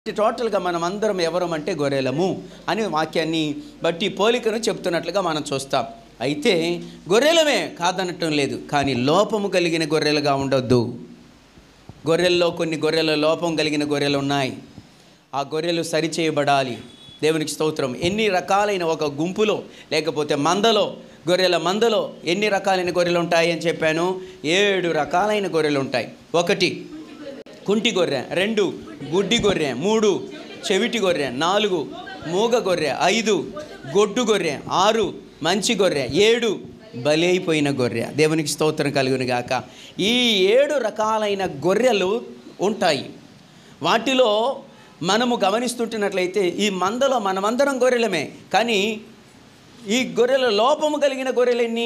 టోటల్గా మనం అందరం ఎవరం అంటే గొర్రెలము అని వాక్యాన్ని బట్టి పోలికను చెప్తున్నట్లుగా మనం చూస్తాం అయితే గొర్రెలమే కాదనటం లేదు కానీ లోపము కలిగిన గొర్రెలుగా ఉండొద్దు గొర్రెల్లో కొన్ని గొర్రెల లోపం కలిగిన గొర్రెలు ఉన్నాయి ఆ గొర్రెలు సరిచేయబడాలి దేవునికి స్తోత్రం ఎన్ని రకాలైన ఒక గుంపులో లేకపోతే మందలో గొర్రెల మందలో ఎన్ని రకాలైన గొర్రెలు ఉంటాయి అని చెప్పాను ఏడు రకాలైన గొర్రెలు ఉంటాయి ఒకటి కుంటి గొర్రె రెండు గుడ్డి గొర్రె మూడు చెవిటి గొర్రె నాలుగు మూగ గొర్రె ఐదు గొడ్డు గొర్రె ఆరు మంచి గొర్రె ఏడు బలి అయిపోయిన గొర్రె దేవునికి స్తోత్రం కలుగును గాక ఈ ఏడు రకాలైన గొర్రెలు ఉంటాయి వాటిలో మనము గమనిస్తుంటున్నట్లయితే ఈ మందలో మనమందరం గొర్రెలమే కానీ ఈ గొర్రెల లోపము కలిగిన గొర్రెలు ఎన్ని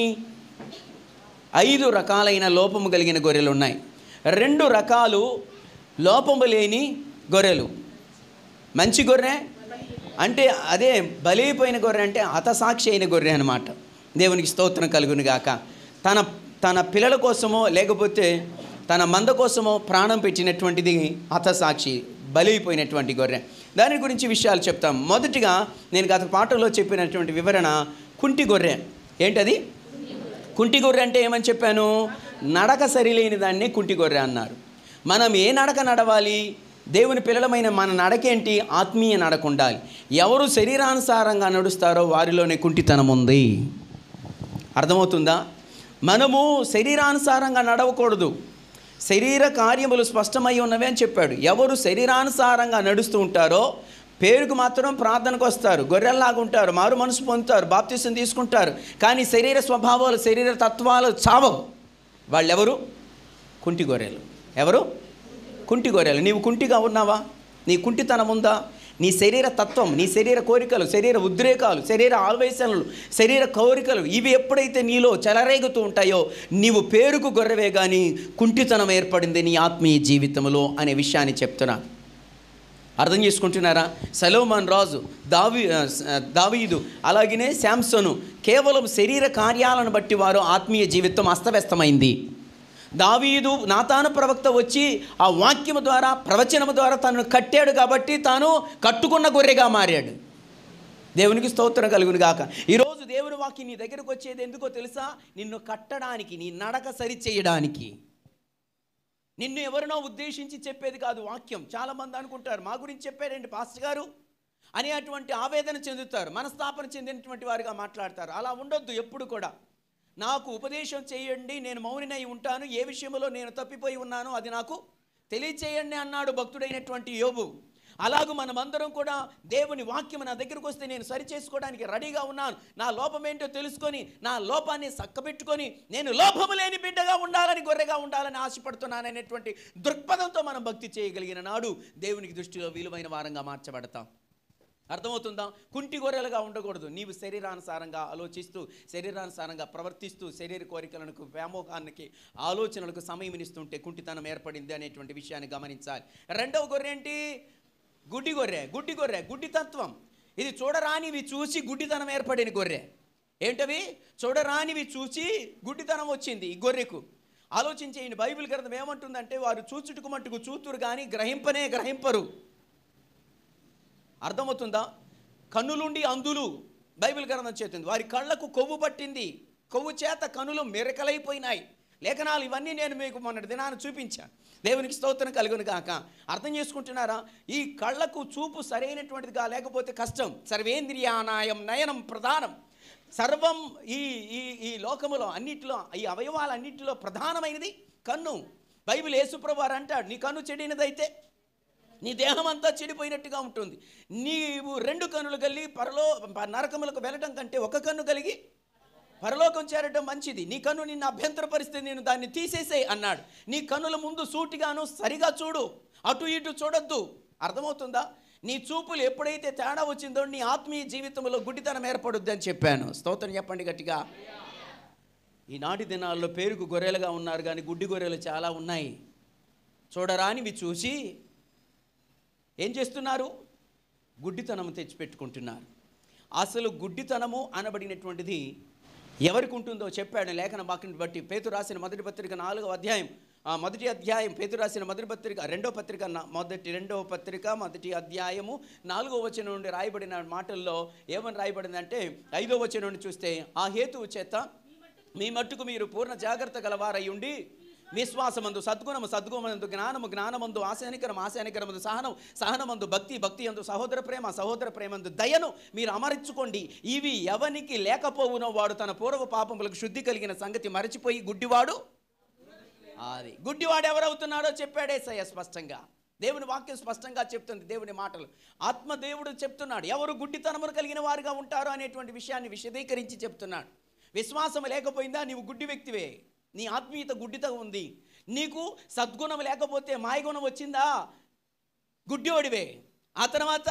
ఐదు రకాలైన లోపము కలిగిన గొర్రెలు ఉన్నాయి రెండు రకాలు లోపము లేని గొర్రెలు మంచి గొర్రె అంటే అదే బలైపోయిన గొర్రె అంటే హతసాక్షి అయిన గొర్రె అనమాట దేవునికి స్తోత్రం కలుగును గాక తన తన పిల్లల కోసమో లేకపోతే తన మంద కోసమో ప్రాణం పెట్టినటువంటిది హతసాక్షి బలైపోయినటువంటి గొర్రె దాని గురించి విషయాలు చెప్తాం మొదటిగా నేను గత పాటలో చెప్పినటువంటి వివరణ కుంటి గొర్రె ఏంటది కుంటి గొర్రె అంటే ఏమని చెప్పాను నడక సరిలేని దాన్ని కుంటి గొర్రె అన్నారు మనం ఏ నడక నడవాలి దేవుని పిల్లలమైన మన నడకేంటి ఆత్మీయ నడక ఉండాలి ఎవరు శరీరానుసారంగా నడుస్తారో వారిలోనే కుంటితనం ఉంది అర్థమవుతుందా మనము శరీరానుసారంగా నడవకూడదు శరీర కార్యములు స్పష్టమై ఉన్నవి అని చెప్పాడు ఎవరు శరీరానుసారంగా నడుస్తూ ఉంటారో పేరుకు మాత్రం ప్రార్థనకు వస్తారు గొర్రెల్లాగా ఉంటారు మారు మనసు పొందుతారు బాప్తీసం తీసుకుంటారు కానీ శరీర స్వభావాలు శరీర తత్వాలు చావవు వాళ్ళెవరు కుంటి గొర్రెలు ఎవరు కుంటి గొర్రెలు నీవు కుంటిగా ఉన్నావా నీ కుంటితనం ఉందా నీ శరీర తత్వం నీ శరీర కోరికలు శరీర ఉద్రేకాలు శరీర ఆవేశనలు శరీర కోరికలు ఇవి ఎప్పుడైతే నీలో చెలరేగుతూ ఉంటాయో నీవు పేరుకు గొర్రెవే కానీ కుంటితనం ఏర్పడింది నీ ఆత్మీయ జీవితంలో అనే విషయాన్ని చెప్తున్నా అర్థం చేసుకుంటున్నారా సలోమాన్ రాజు దావి ఆ, స- దావీదు అలాగనే శాంసను కేవలం శరీర కార్యాలను బట్టి వారు ఆత్మీయ జీవితం అస్తవ్యస్తమైంది దావీదు నాతాను ప్రవక్త వచ్చి ఆ వాక్యము ద్వారా ప్రవచనము ద్వారా తనను కట్టాడు కాబట్టి తాను కట్టుకున్న గొర్రెగా మారాడు దేవునికి స్తోత్రం కలుగును గాక ఈరోజు దేవుని వాక్యం నీ దగ్గరకు వచ్చేది ఎందుకో తెలుసా నిన్ను కట్టడానికి నీ నడక సరి చేయడానికి నిన్ను ఎవరినో ఉద్దేశించి చెప్పేది కాదు వాక్యం చాలామంది అనుకుంటారు మా గురించి చెప్పారండి పాస్టర్ గారు అని అటువంటి ఆవేదన చెందుతారు మనస్తాపన చెందినటువంటి వారిగా మాట్లాడతారు అలా ఉండొద్దు ఎప్పుడు కూడా నాకు ఉపదేశం చేయండి నేను మౌనినై ఉంటాను ఏ విషయంలో నేను తప్పిపోయి ఉన్నానో అది నాకు తెలియచేయండి అన్నాడు భక్తుడైనటువంటి యోబు అలాగూ మనమందరం కూడా దేవుని వాక్యం నా దగ్గరకు వస్తే నేను సరి చేసుకోవడానికి రెడీగా ఉన్నాను నా లోపం ఏంటో తెలుసుకొని నా లోపాన్ని చక్కబెట్టుకొని నేను లోపము లేని బిడ్డగా ఉండాలని గొర్రెగా ఉండాలని ఆశపడుతున్నాను అనేటువంటి దృక్పథంతో మనం భక్తి చేయగలిగిన నాడు దేవునికి దృష్టిలో విలువైన వారంగా మార్చబడతాం అర్థమవుతుందా కుంటి గొర్రెలుగా ఉండకూడదు నీవు శరీరానుసారంగా ఆలోచిస్తూ శరీరానుసారంగా ప్రవర్తిస్తూ శరీర కోరికలకు వ్యామోహానికి ఆలోచనలకు సమయం ఇస్తుంటే కుంటితనం ఏర్పడింది అనేటువంటి విషయాన్ని గమనించాలి రెండవ గొర్రె ఏంటి గుడ్డి గొర్రె గుడ్డి గొర్రె గుడ్డి తత్వం ఇది చూడరానివి చూసి గుడ్డితనం ఏర్పడిన గొర్రె ఏంటవి చూడరానివి చూసి గుడ్డితనం వచ్చింది ఈ గొర్రెకు ఆలోచించేయండి బైబిల్ గ్రంథం ఏమంటుందంటే వారు చూచుటకు మట్టుకు చూతురు కానీ గ్రహింపనే గ్రహింపరు అర్థమవుతుందా కన్నులుండి అందులు బైబిల్ గ్రంథం చేతుంది వారి కళ్ళకు కొవ్వు పట్టింది కొవ్వు చేత కనులు మెరకలైపోయినాయి లేఖనాలు ఇవన్నీ నేను మీకు మొన్నటి దినాన్ని చూపించాను దేవునికి స్తోత్రం కలుగును కాక అర్థం చేసుకుంటున్నారా ఈ కళ్ళకు చూపు సరైనటువంటిదిగా లేకపోతే కష్టం సర్వేంద్రియానాయం నయనం ప్రధానం సర్వం ఈ ఈ ఈ లోకములో అన్నిటిలో ఈ అవయవాలన్నిటిలో ప్రధానమైనది కన్ను బైబిల్ యేసుప్రభు అంటాడు నీ కన్ను చెడినదైతే నీ దేహం అంతా చెడిపోయినట్టుగా ఉంటుంది నీవు రెండు కన్నులు కలిగి పరలో ప- నరకములకు వెళ్ళటం కంటే ఒక కన్ను కలిగి పరలోకం చేరటం మంచిది నీ కన్ను నిన్ను అభ్యంతరపరిస్తే నేను దాన్ని తీసేసేయి అన్నాడు నీ కన్నుల ముందు సూటిగాను సరిగా చూడు అటు ఇటు చూడొద్దు అర్థమవుతుందా నీ చూపులు ఎప్పుడైతే తేడా వచ్చిందో నీ ఆత్మీయ జీవితంలో గుడ్డితనం ఏర్పడుద్ది అని చెప్పాను స్తోత్రం చెప్పండి గట్టిగా ఈనాటి దినాల్లో పేరుకు గొర్రెలుగా ఉన్నారు కానీ గుడ్డి గొర్రెలు చాలా ఉన్నాయి చూడరానివి చూసి ఏం చేస్తున్నారు గుడ్డితనము తెచ్చిపెట్టుకుంటున్నారు అసలు గుడ్డితనము అనబడినటువంటిది ఎవరికి ఉంటుందో చెప్పాడు లేఖన వాక్యం బట్టి పేతు రాసిన మొదటి పత్రిక నాలుగవ అధ్యాయం ఆ, మొదటి అధ్యాయం పేతురు రాసిన మొదటి పత్రిక రెండో పత్రిక నా- మొదటి రెండవ పత్రిక మొదటి అధ్యాయము నాలుగో వచనం నుండి రాయబడిన మాటల్లో ఏమని రాయబడిందంటే ఐదో వచనం నుండి చూస్తే ఆ హేతువు చేత మీ మట్టుకు మీరు పూర్ణ జాగ్రత్త గలవారై ఉండి విశ్వాసమందు సద్గుణము సద్గుణమందు జ్ఞానము జ్ఞానమందు ఆశానికరం ఆశానికరమందు సహనం సహనమందు భక్తి భక్తి అందు సహోదర ప్రేమ సహోదర ప్రేమందు దయను మీరు అమరించుకోండి ఇవి ఎవనికి లేకపోవునో వాడు తన పూర్వ పాపములకు శుద్ధి కలిగిన సంగతి మరచిపోయి గుడ్డివాడు అది గుడ్డివాడు ఎవరవుతున్నాడో చెప్పాడే సయ్య స్పష్టంగా దేవుని వాక్యం స్పష్టంగా చెప్తుంది దేవుని మాటలు ఆత్మదేవుడు చెప్తున్నాడు ఎవరు గుడ్డితనమును కలిగిన వారుగా ఉంటారో అనేటువంటి విషయాన్ని విశదీకరించి చెప్తున్నాడు విశ్వాసం లేకపోయిందా నీవు గుడ్డి వ్యక్తివే నీ ఆత్మీయత గుడ్డిత ఉంది నీకు సద్గుణం లేకపోతే మాయగుణం వచ్చిందా గుడ్డివాడివే ఆ తర్వాత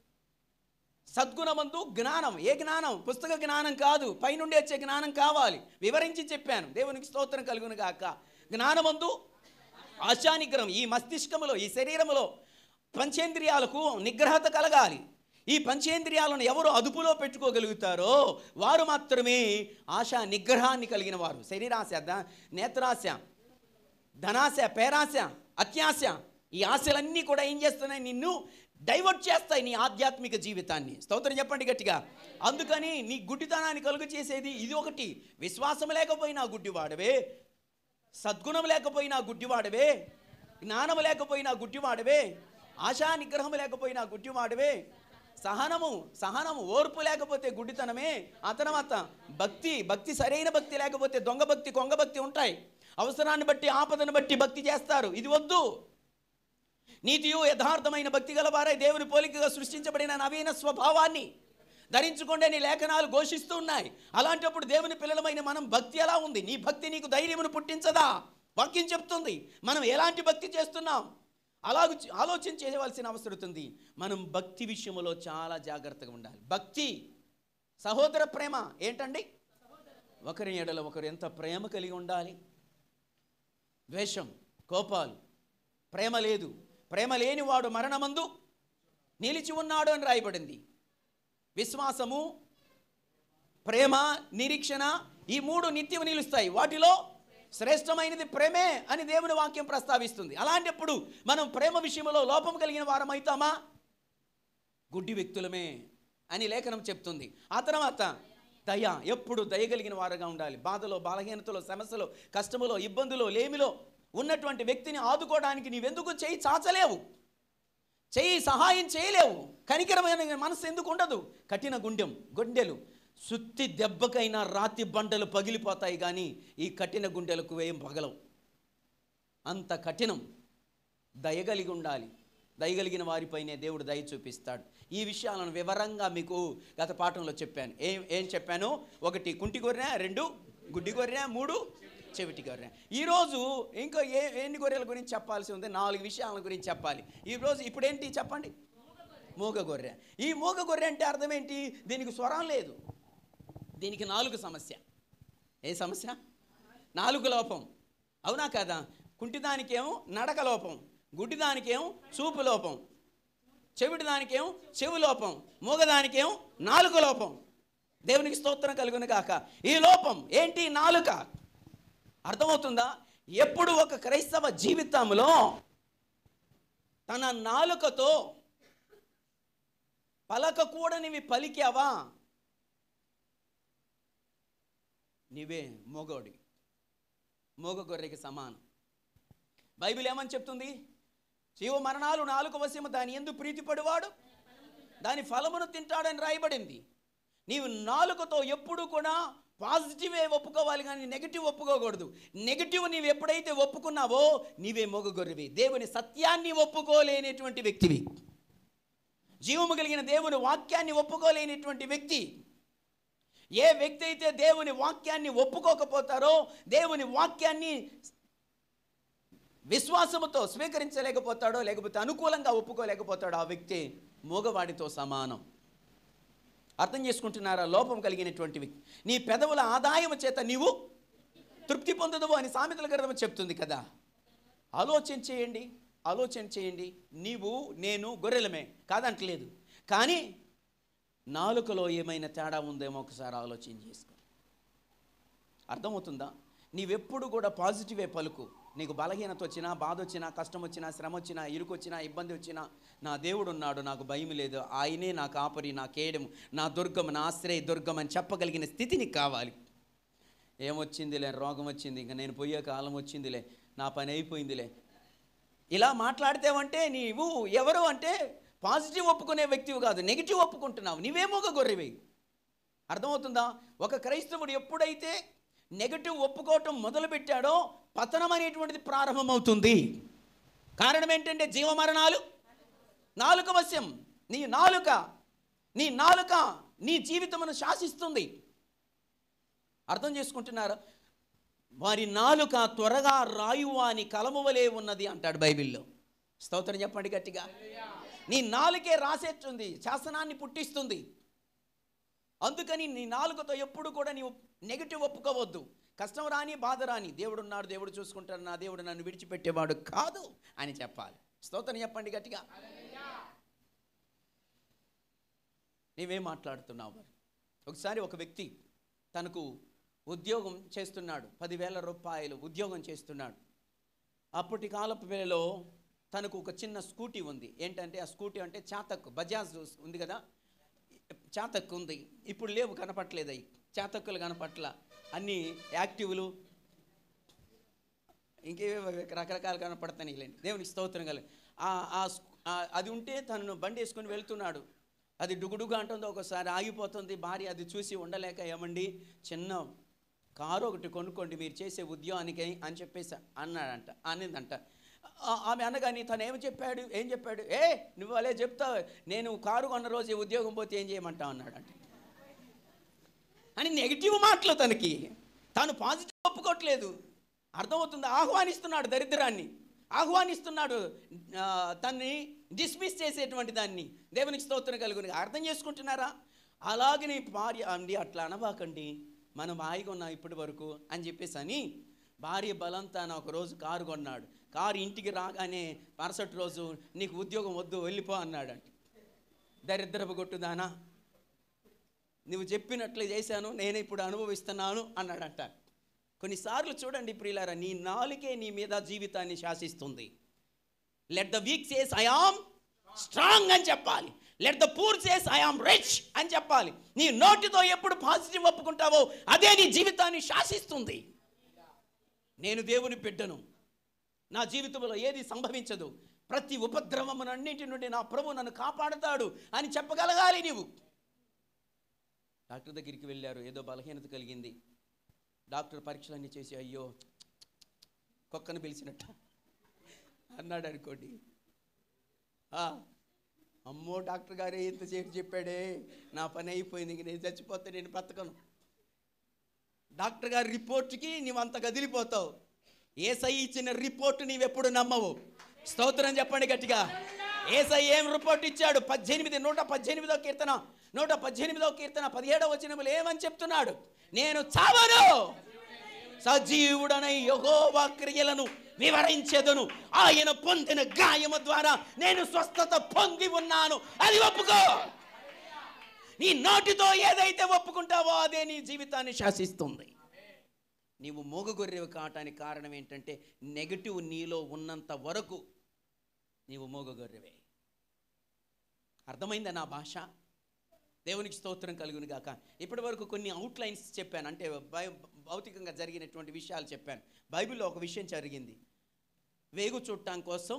సద్గుణమందు జ్ఞానం ఏ జ్ఞానం పుస్తక జ్ఞానం కాదు పైనుండి వచ్చే జ్ఞానం కావాలి వివరించి చెప్పాను దేవునికి స్తోత్రం కలుగును గాక జ్ఞానమందు ఆశానిగ్రహం ఈ మస్తిష్కములో ఈ శరీరములో పంచేంద్రియాలకు నిగ్రహత కలగాలి ఈ పంచేంద్రియాలను ఎవరు అదుపులో పెట్టుకోగలుగుతారో వారు మాత్రమే ఆశా నిగ్రహాన్ని కలిగిన వారు శరీరాశ ద- నేత్రాశ ధనాశ పేరాశ అత్యాశ ఈ ఆశలన్నీ కూడా ఏం చేస్తున్నాయి నిన్ను డైవర్ట్ చేస్తాయి నీ ఆధ్యాత్మిక జీవితాన్ని స్తోత్రం చెప్పండి గట్టిగా అందుకని నీ గుడ్డితనాన్ని కలుగు చేసేది ఇది ఒకటి విశ్వాసం లేకపోయినా గుడ్డివాడవే సద్గుణం లేకపోయినా గుడ్డివాడవే జ్ఞానం లేకపోయినా గుడ్డివాడవే ఆశా నిగ్రహం లేకపోయినా గుడ్డివాడవే సహనము సహనము ఓర్పు లేకపోతే గుడ్డితనమే ఆ తర్వాత భక్తి భక్తి సరైన భక్తి లేకపోతే దొంగ భక్తి కొంగ భక్తి ఉంటాయి అవసరాన్ని బట్టి ఆపదను బట్టి భక్తి చేస్తారు ఇది వద్దు నీతియు యథార్థమైన భక్తి గలవారై దేవుని పోలికగా సృష్టించబడిన నవీన స్వభావాన్ని ధరించుకుంటే నీ లేఖనాలు ఘోషిస్తూ ఉన్నాయి అలాంటప్పుడు దేవుని పిల్లలమైన మనం భక్తి ఎలా ఉంది నీ భక్తి నీకు ధైర్యమును పుట్టించదా వాక్యం చెప్తుంది మనం ఎలాంటి భక్తి చేస్తున్నాం అలాగ ఆలోచన చేయవలసిన అవసరం ఉంది మనం భక్తి విషయంలో చాలా జాగ్రత్తగా ఉండాలి భక్తి సహోదర ప్రేమ ఏంటండి ఒకరి ఎడల ఒకరు ఎంత ప్రేమ కలిగి ఉండాలి ద్వేషం కోపాలు ప్రేమ లేదు ప్రేమ లేనివాడు మరణమందు నిలిచి ఉన్నాడు అని రాయబడింది విశ్వాసము ప్రేమ నిరీక్షణ ఈ మూడు నిత్యం నిలుస్తాయి వాటిలో శ్రేష్టమైనది ప్రేమే అని దేవుని వాక్యం ప్రస్తావిస్తుంది అలాంటప్పుడు మనం ప్రేమ విషయంలో లోపం కలిగిన వారం అవుతామా గుడ్డి వ్యక్తులమే అని లేఖనం చెప్తుంది ఆ తర్వాత దయ ఎప్పుడు దయగలిగిన వారుగా ఉండాలి బాధలో బలహీనతలో సమస్యలో కష్టములో ఇబ్బందులో లేమిలో ఉన్నటువంటి వ్యక్తిని ఆదుకోవడానికి నీవెందుకు చేయి చాచలేవు చెయ్యి సహాయం చేయలేవు కనికరమైన మనసు ఎందుకు ఉండదు కఠిన గుండెం గుండెలు సుత్తి దెబ్బకైనా రాతి బండలు పగిలిపోతాయి కానీ ఈ కఠిన గుండెలకు ఏం పగలవు అంత కఠినం దయగలిగి ఉండాలి దయగలిగిన వారిపైనే దేవుడు దయ చూపిస్తాడు ఈ విషయాలను వివరంగా మీకు గత పాఠంలో చెప్పాను ఏం ఏం చెప్పాను ఒకటి కుంటి గొర్రె రెండు గుడ్డి గొర్రె మూడు చెవిటి గొర్రె ఈరోజు ఇంకా ఏ ఎన్ని గొర్రెల గురించి చెప్పాల్సి ఉంది నాలుగు విషయాల గురించి చెప్పాలి ఈరోజు ఇప్పుడేంటి చెప్పండి మూగ గొర్రె ఈ మూగ గొర్రె అంటే అర్థం ఏంటి దీనికి స్వరం లేదు దీనికి నాలుగు సమస్య ఏ సమస్య నాలుగు లోపం అవునా కదా కుంటిదానికేమో నడక లోపం గుడ్డిదానికేమో చూపు లోపం చెవిటి దానికేమో చెవి లోపం మూగదానికేమో నాలుగు లోపం దేవునికి స్తోత్రం కలుగును కాక ఈ లోపం ఏంటి నాలుక అర్థమవుతుందా ఎప్పుడు ఒక క్రైస్తవ జీవితంలో తన నాలుకతో పలకకూడనివి పలికావా నీవే మోగోడి మోగ గొర్రెకి సమానం బైబిల్ ఏమని చెప్తుంది జీవ మరణాలు నాలుగు వశము దాని ఎందు ప్రీతిపడివాడు దాని ఫలమును తింటాడని రాయబడింది నీవు నాలుకతో ఎప్పుడు కూడా పాజిటివే ఒప్పుకోవాలి కానీ నెగిటివ్ ఒప్పుకోకూడదు నెగిటివ్ నీవు ఎప్పుడైతే ఒప్పుకున్నావో నీవే మొగగొర్రెవి దేవుని సత్యాన్ని ఒప్పుకోలేనటువంటి వ్యక్తివి జీవము కలిగిన దేవుని వాక్యాన్ని ఒప్పుకోలేనటువంటి వ్యక్తి ఏ వ్యక్తి అయితే దేవుని వాక్యాన్ని ఒప్పుకోకపోతారో దేవుని వాక్యాన్ని విశ్వాసముతో స్వీకరించలేకపోతాడో లేకపోతే అనుకూలంగా ఒప్పుకోలేకపోతాడో ఆ వ్యక్తి మూగవాడితో సమానం అర్థం చేసుకుంటున్నారా లోపం కలిగినటువంటి వ్యక్తి నీ పెదవుల ఆదాయం చేత నీవు తృప్తి పొందదువు అని సామెతల గ్రంథం చెప్తుంది కదా ఆలోచన చేయండి ఆలోచన చేయండి నీవు నేను గొర్రెలమే కాదంటలేదు కానీ నాలుకలో ఏమైనా తేడా ఉందేమో ఒకసారి ఆలోచన చేసుకో అర్థమవుతుందా నీవెప్పుడు కూడా పాజిటివే పలుకు నీకు బలహీనత వచ్చినా బాధ వచ్చినా కష్టం వచ్చినా శ్రమ వచ్చినా ఇరుకు వచ్చినా ఇబ్బంది వచ్చినా నా దేవుడు ఉన్నాడు నాకు భయం లేదు ఆయనే నా కాపరి నా కేడము నా దుర్గం నా ఆశ్రయ దుర్గం అని చెప్పగలిగిన స్థితి నీకు కావాలి ఏమొచ్చిందిలే రోగం వచ్చింది ఇంకా నేను పోయే కాలం వచ్చిందిలే నా పని అయిపోయిందిలే ఇలా మాట్లాడితేవంటే నీవు ఎవరు అంటే పాజిటివ్ ఒప్పుకునే వ్యక్తివి కాదు నెగిటివ్ ఒప్పుకుంటున్నావు నీవేమో ఒక గొర్రెవి అర్థమవుతుందా ఒక క్రైస్తవుడు ఎప్పుడైతే నెగటివ్ ఒప్పుకోవటం మొదలుపెట్టాడో పతనం అనేటువంటిది ప్రారంభమవుతుంది కారణం ఏంటంటే జీవమరణాలు నాలుక వశ్యం నీ నాలుక నీ నాలుక నీ జీవితమును శాసిస్తుంది అర్థం చేసుకుంటున్నారా వారి నాలుక త్వరగా రాయువాని కలమువలే ఉన్నది అంటాడు బైబిల్లో స్తోత్రం చెప్పండి గట్టిగా నీ నాలుకే రాసేస్తుంది శాసనాన్ని పుట్టిస్తుంది అందుకని నీ నాలుకతో ఎప్పుడు కూడా నీవు నెగిటివ్ ఒప్పుకోవద్దు కష్టం రాని బాధ రాని దేవుడు ఉన్నాడు దేవుడు చూసుకుంటాడు నా దేవుడు నన్ను విడిచిపెట్టేవాడు కాదు అని చెప్పాలి స్తోత్రం చెప్పండి గట్టిగా నీవేం మాట్లాడుతున్నావు మరి ఒకసారి ఒక వ్యక్తి తనకు ఉద్యోగం చేస్తున్నాడు పదివేల రూపాయలు ఉద్యోగం చేస్తున్నాడు అప్పటి కాలపు వేళలో తనకు ఒక చిన్న స్కూటీ ఉంది ఏంటంటే ఆ స్కూటీ అంటే చాతక్ బజాజ్ ఉంది కదా చాతక్ ఉంది ఇప్పుడు లేవు కనపట్లేదు అవి చాతక్కులు కనపట్ల అన్నీ యాక్టివ్లు ఇంకేవో రకరకాలు కనపడతాయి లేండి దేవునికి స్తోత్రం కలి అది ఉంటే తనను బండి వేసుకొని వెళ్తున్నాడు అది డుగుడుగా అంటుంది ఒకసారి ఆగిపోతుంది భార్య అది చూసి ఉండలేక ఏమండి చిన్న కారు ఒకటి కొనుక్కోండి మీరు చేసే ఉద్యోగానికి అని చెప్పేసి అన్నాడంట అనిందంట ఆ- ఆమె అనగాని తను ఏమి చెప్పాడు ఏం చెప్పాడు ఏ నువ్వు అలే చెప్తావు నేను కారు కొన్న రోజు ఈ ఉద్యోగం పోతే ఏం చేయమంటావు అన్నాడంట అని నెగిటివ్ మాటలు తనకి తాను పాజిటివ్ ఒప్పుకోవట్లేదు అర్థమవుతుంది ఆహ్వానిస్తున్నాడు దరిద్రాన్ని ఆహ్వానిస్తున్నాడు ఆ, తన్ని డిస్మిస్ చేసేటువంటి దాన్ని దేవునికి స్తోత్రం కలుగుని అర్థం చేసుకుంటున్నారా అలాగే నీ భార్య అండి అట్లా అనబాకండి మనం హాయిగా ఉన్నాం ఇప్పటి వరకు అని చెప్పేసి అని భార్య బలంతాన ఒక రోజు కారు కొన్నాడు కారు ఇంటికి రాగానే మరుసటి రోజు నీకు ఉద్యోగం వద్దు వెళ్ళిపో అన్నాడంట దరిద్రపు కొట్టుదానా నువ్వు చెప్పినట్లు చేశాను నేను ఇప్పుడు అనుభవిస్తున్నాను అన్నాడంట కొన్నిసార్లు చూడండి ప్రియులారా నీ నాలుకే నీ మీద జీవితాన్ని శాసిస్తుంది let the weak says I am strong అని చెప్పాలి let the poor says I am rich అని చెప్పాలి నీ నోటితో ఎప్పుడు పాజిటివ్ ఒప్పుకుంటావో అదే నీ జీవితాన్ని శాసిస్తుంది నేను దేవుని బిడ్డను నా జీవితంలో ఏది సంభవించదు ప్రతి ఉపద్రవమునన్నింటి నుండి నా ప్రభు నన్ను కాపాడుతాడు అని చెప్పగలగాలి నీవు డాక్టర్ దగ్గరికి వెళ్ళారు ఏదో బలహీనత కలిగింది డాక్టర్ పరీక్షలన్నీ చేసి అయ్యో కుక్కను పిలిచినట్ట అన్నాడు అనుకోండి ఆ, అమ్మో డాక్టర్ గారే ఇంతసేపు చెప్పాడే నా పని అయిపోయింది ఇంక నేను చచ్చిపోతే నేను బతకను డాక్టర్ గారి రిపోర్ట్కి నీవు అంత కదిలిపోతావు ఏసై ఇచ్చిన రిపోర్ట్ నీవెప్పుడు నమ్మవు స్తోత్రం చెప్పండి గట్టిగా ఏసై ఏం రిపోర్ట్ ఇచ్చాడు పద్దెనిమిది నూట పద్దెనిమిదో కీర్తన నూట పద్దెనిమిదో కీర్తన పదిహేడవ వచనములు ఏమని చెప్తున్నాడు నేను చావను సజీవుడనై యెహోవా క్రియలను వివరించెదను ఆయన పొందిన గాయము ద్వారా నేను స్వస్థత పొంది ఉన్నాను అది ఒప్పుకో నీ నోటితో ఏదైతే ఒప్పుకుంటావో అదే నీ జీవితాన్ని శాసిస్తుంది నీవు మూగగొర్రెవి కావటానికి కారణం ఏంటంటే నెగటివ్ నీలో ఉన్నంత వరకు నీవు మూగగొర్రెవే అర్థమైందా నా భాష దేవునికి స్తోత్రం కలుగును గాక ఇప్పటి వరకు కొన్ని అవుట్లైన్స్ చెప్పాను అంటే బై భౌతికంగా జరిగినటువంటి విషయాలు చెప్పాను బైబిల్లో ఒక విషయం జరిగింది వేగు చూడటం కోసం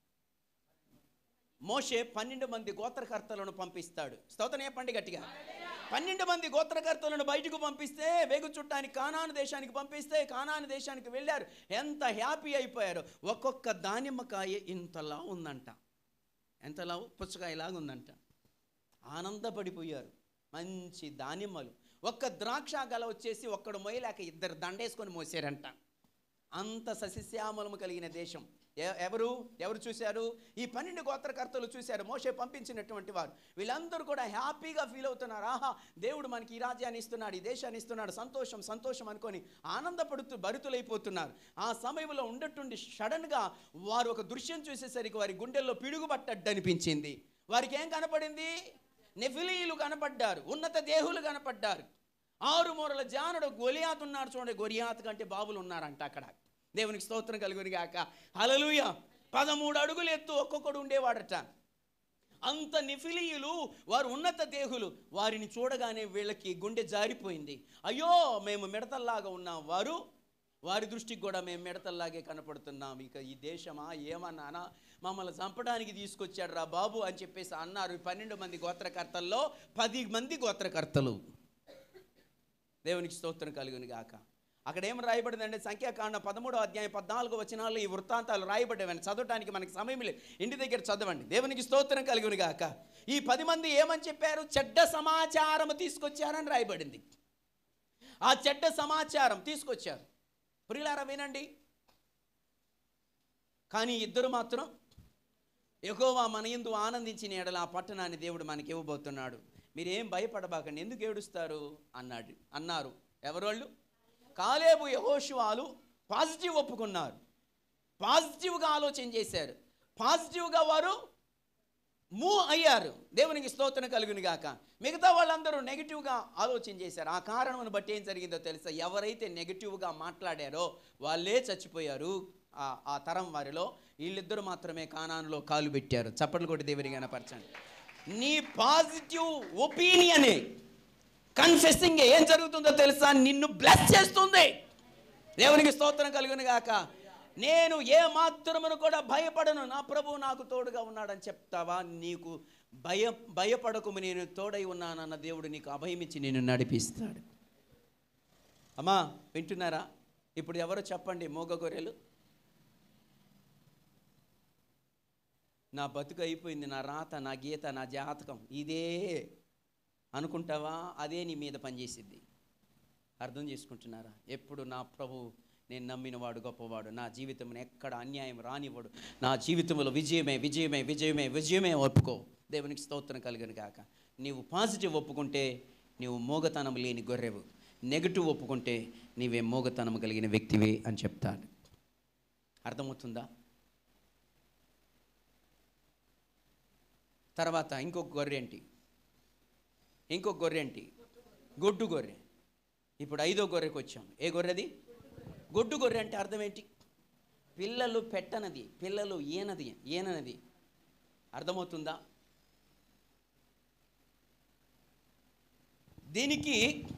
మోషే పన్నెండు మంది గోత్రకర్తలను పంపిస్తాడు స్తోత్రం చెప్పండి గట్టిగా పన్నెండు మంది గోత్రకర్తలను బయటకు పంపిస్తే వేగు చుట్టానికి కానాను దేశానికి పంపిస్తే కానాను దేశానికి వెళ్ళారు ఎంత హ్యాపీ అయిపోయారు ఒక్కొక్క దానిమ్మకాయ ఇంతలా ఉందంట ఎంతలా పుచ్చకాయలాగా ఉందంట ఆనందపడిపోయారు మంచి దానిమ్మలు ఒక్క ద్రాక్ష గల వచ్చేసి ఒక్కడు మోయలేక ఇద్దరు దండేసుకొని మోసారంట అంత సస్యశ్యామలము కలిగిన దేశం ఎ- ఎవరు ఎవరు చూశారు ఈ పన్నెండు గోత్రకర్తలు చూశారు మోషే పంపించినటువంటి వారు వీళ్ళందరూ కూడా హ్యాపీగా ఫీల్ అవుతున్నారు ఆహా దేవుడు మనకి ఈ రాజ్యాన్ని ఇస్తున్నాడు ఈ దేశాన్ని ఇస్తున్నాడు సంతోషం సంతోషం అనుకొని ఆనందపడుతూ భరితులైపోతున్నారు ఆ సమయంలో ఉండటుండి సడన్గా వారు ఒక దృశ్యం చూసేసరికి వారి గుండెల్లో పిడుగు పట్టడ్డు అనిపించింది వారికి ఏం కనపడింది నెఫిలీలు కనపడ్డారు ఉన్నత దేహులు కనపడ్డారు ఆరు మూరల జానుడు గొలియాత్ ఉన్నాడు చూడండి గొలియాత్ కంటే బాబులు ఉన్నారంట అక్కడ దేవునికి స్తోత్రం కలుగుని గాక హలలుయ పదమూడు అడుగులు ఎత్తు ఒక్కొక్కడు ఉండేవాడట అంత నిఫిలీయులు వారు ఉన్నత దేహులు వారిని చూడగానే వీళ్ళకి గుండె జారిపోయింది అయ్యో మేము మిడతల్లాగా ఉన్నాం వారు వారి దృష్టికి కూడా మేము మిడతల్లాగే కనపడుతున్నాం ఇక ఈ దేశమా ఏమన్నానా మమ్మల్ని చంపడానికి తీసుకొచ్చాడు రా బాబు అని చెప్పేసి అన్నారు ఈ పన్నెండు మంది గోత్రకర్తల్లో పది మంది గోత్రకర్తలు దేవునికి స్తోత్రం కలుగుని గాక అక్కడ ఏం రాయబడిందంటే సంఖ్యాకాండ పదమూడో అధ్యాయం పద్నాలుగో వచనాల్లో ఈ వృత్తాంతాలు రాయబడ్డావని చదవటానికి మనకి సమయం లేదు ఇంటి దగ్గర చదవండి దేవునికి స్తోత్రం కలుగుని గాక ఈ పది మంది ఏమని చెప్పారు చెడ్డ సమాచారం తీసుకొచ్చారని రాయబడింది ఆ చెడ్డ సమాచారం తీసుకొచ్చారు ప్రియులారా వినండి కానీ ఇద్దరు మాత్రం ఎగోవా మన ఎందు ఆనందించిన ఎడల ఆ పట్టణాన్ని దేవుడు మనకి ఇవ్వబోతున్నాడు మీరేం భయపడబాకండి ఎందుకు ఏడుస్తారు అన్నాడు అన్నారు ఎవరోళ్ళు కాలేబు యహోషువాలు పాజిటివ్ ఒప్పుకున్నారు పాజిటివ్గా ఆలోచన చేశారు పాజిటివ్గా వారు మూవ్ అయ్యారు దేవునికి స్తోత్రం కలుగుని గాక మిగతా వాళ్ళందరూ నెగిటివ్గా ఆలోచన చేశారు ఆ కారణం బట్టి ఏం జరిగిందో తెలుసా ఎవరైతే నెగిటివ్గా మాట్లాడారో వాళ్ళే చచ్చిపోయారు ఆ ఆ తరం వారిలో వీళ్ళిద్దరూ మాత్రమే కానానులో కాలు పెట్టారు చప్పట్లు కొట్టి దేవుని కనపరచండి నీ పాజిటివ్ ఒపీనియనే కన్ఫెసింగ్ ఏం జరుగుతుందో తెలుసా నిన్ను బ్లెస్ చేస్తుంది దేవునికి స్తోత్రం కలుగును గాక నేను ఏ మాత్రమును కూడా భయపడను నా ప్రభు నాకు తోడుగా ఉన్నాడని చెప్తావా నీకు భయ భయపడకు నేను తోడై ఉన్నానన్న దేవుడు నీకు అభయమిచ్చి నేను నడిపిస్తాడు అమ్మా వింటున్నారా ఇప్పుడు ఎవరు చెప్పండి మూగ గొర్రెలు నా బతుకు అయిపోయింది నా రాత నా గీత నా జాతకం ఇదే అనుకుంటావా అదే నీ మీద పనిచేసిద్ది అర్థం చేసుకుంటున్నారా ఎప్పుడు నా ప్రభు నేను నమ్మినవాడు గొప్పవాడు నా జీవితంలో ఎక్కడ అన్యాయం రానివ్వడు నా జీవితంలో విజయమే విజయమే విజయమే విజయమే ఒప్పుకో దేవునికి స్తోత్రం కలిగను గాక నీవు పాజిటివ్ ఒప్పుకుంటే నీవు మోగతనం లేని గొర్రెవు నెగటివ్ ఒప్పుకుంటే నీవే మోగతనం కలిగిన వ్యక్తివే అని చెప్తాడు అర్థమవుతుందా తర్వాత ఇంకొక గొర్రె ఏంటి ఇంకొక గొర్రె ఏంటి గొడ్డు గొర్రె ఇప్పుడు ఐదో గొర్రెకి వచ్చాం ఏ గొర్రెది గొడ్డు గొర్రె అంటే అర్థం ఏంటి పిల్లలు పెట్టనది పిల్లలు ఈనది ఈననది అర్థమవుతుందా దీనికి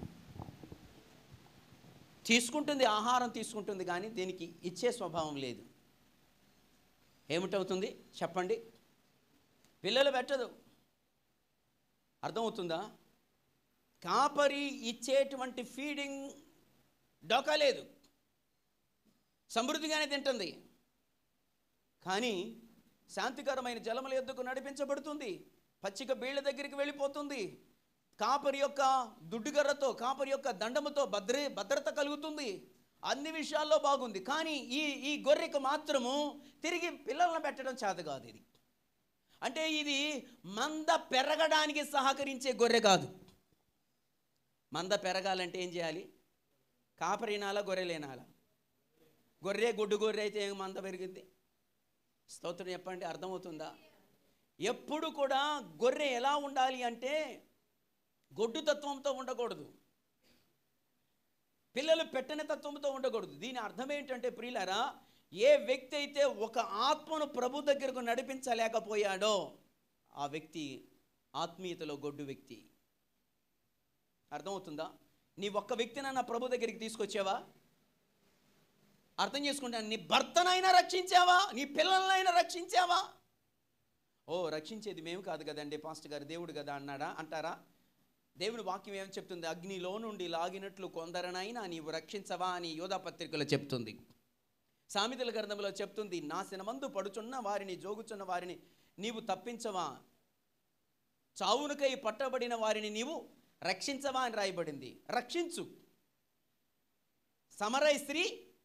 తీసుకుంటుంది ఆహారం తీసుకుంటుంది కానీ దీనికి ఇచ్చే స్వభావం లేదు ఏమిటవుతుంది చెప్పండి పిల్లలు పెట్టదు అర్థమవుతుందా కాపరి ఇచ్చేటువంటి ఫీడింగ్ డొకా లేదు సమృద్ధిగానే తింటుంది కానీ శాంతికరమైన జలముల ఎద్దుకు నడిపించబడుతుంది పచ్చిక బీళ్ళ దగ్గరికి వెళ్ళిపోతుంది కాపరి యొక్క దుడ్డుగర్రతో కాపరి యొక్క దండముతో భద్ర భద్రత కలుగుతుంది అన్ని విషయాల్లో బాగుంది కానీ ఈ ఈ గొర్రెకు మాత్రము తిరిగి పిల్లలను పెట్టడం చేత కాదు ఇది అంటే ఇది మంద పెరగడానికి సహకరించే గొర్రె కాదు మంద పెరగాలంటే ఏం చేయాలి కాపరినాలా గొర్రెలేనాలా గొర్రె గుడ్డు గొర్రె అయితే ఏం మంద పెరిగింది స్తోత్రం చెప్పండి అర్థమవుతుందా ఎప్పుడు కూడా గొర్రె ఎలా ఉండాలి అంటే గొడ్డు తత్వంతో ఉండకూడదు పిల్లలు పెట్టని తత్వంతో ఉండకూడదు దీని అర్థం ఏంటంటే ప్రియులారా ఏ వ్యక్తి అయితే ఒక ఆత్మను ప్రభు దగ్గరకు నడిపించలేకపోయాడో ఆ వ్యక్తి ఆత్మీయతలో గొడ్డు వ్యక్తి అర్థమవుతుందా నీ ఒక్క వ్యక్తినన్నా ప్రభు దగ్గరికి తీసుకొచ్చావా అర్థం చేసుకుంటాను నీ భర్తనైనా రక్షించావా నీ పిల్లలనైనా రక్షించావా ఓ రక్షించేది మేము కాదు కదండి పాస్టర్ గారు దేవుడు కదా అన్నాడా అంటారా దేవుని వాక్యం ఏమని చెప్తుంది అగ్నిలో నుండి లాగినట్లు కొందరనైనా నీవు రక్షించవా అని యోధా పత్రికలో చెప్తుంది సామెతల గ్రంథంలో చెప్తుంది నాశనమందు పడుచున్న వారిని జోగుచున్న వారిని నీవు తప్పించవా చావునకై పట్టబడిన వారిని నీవు రక్షించవా అని రాయబడింది రక్షించు సమరై స్త్రీ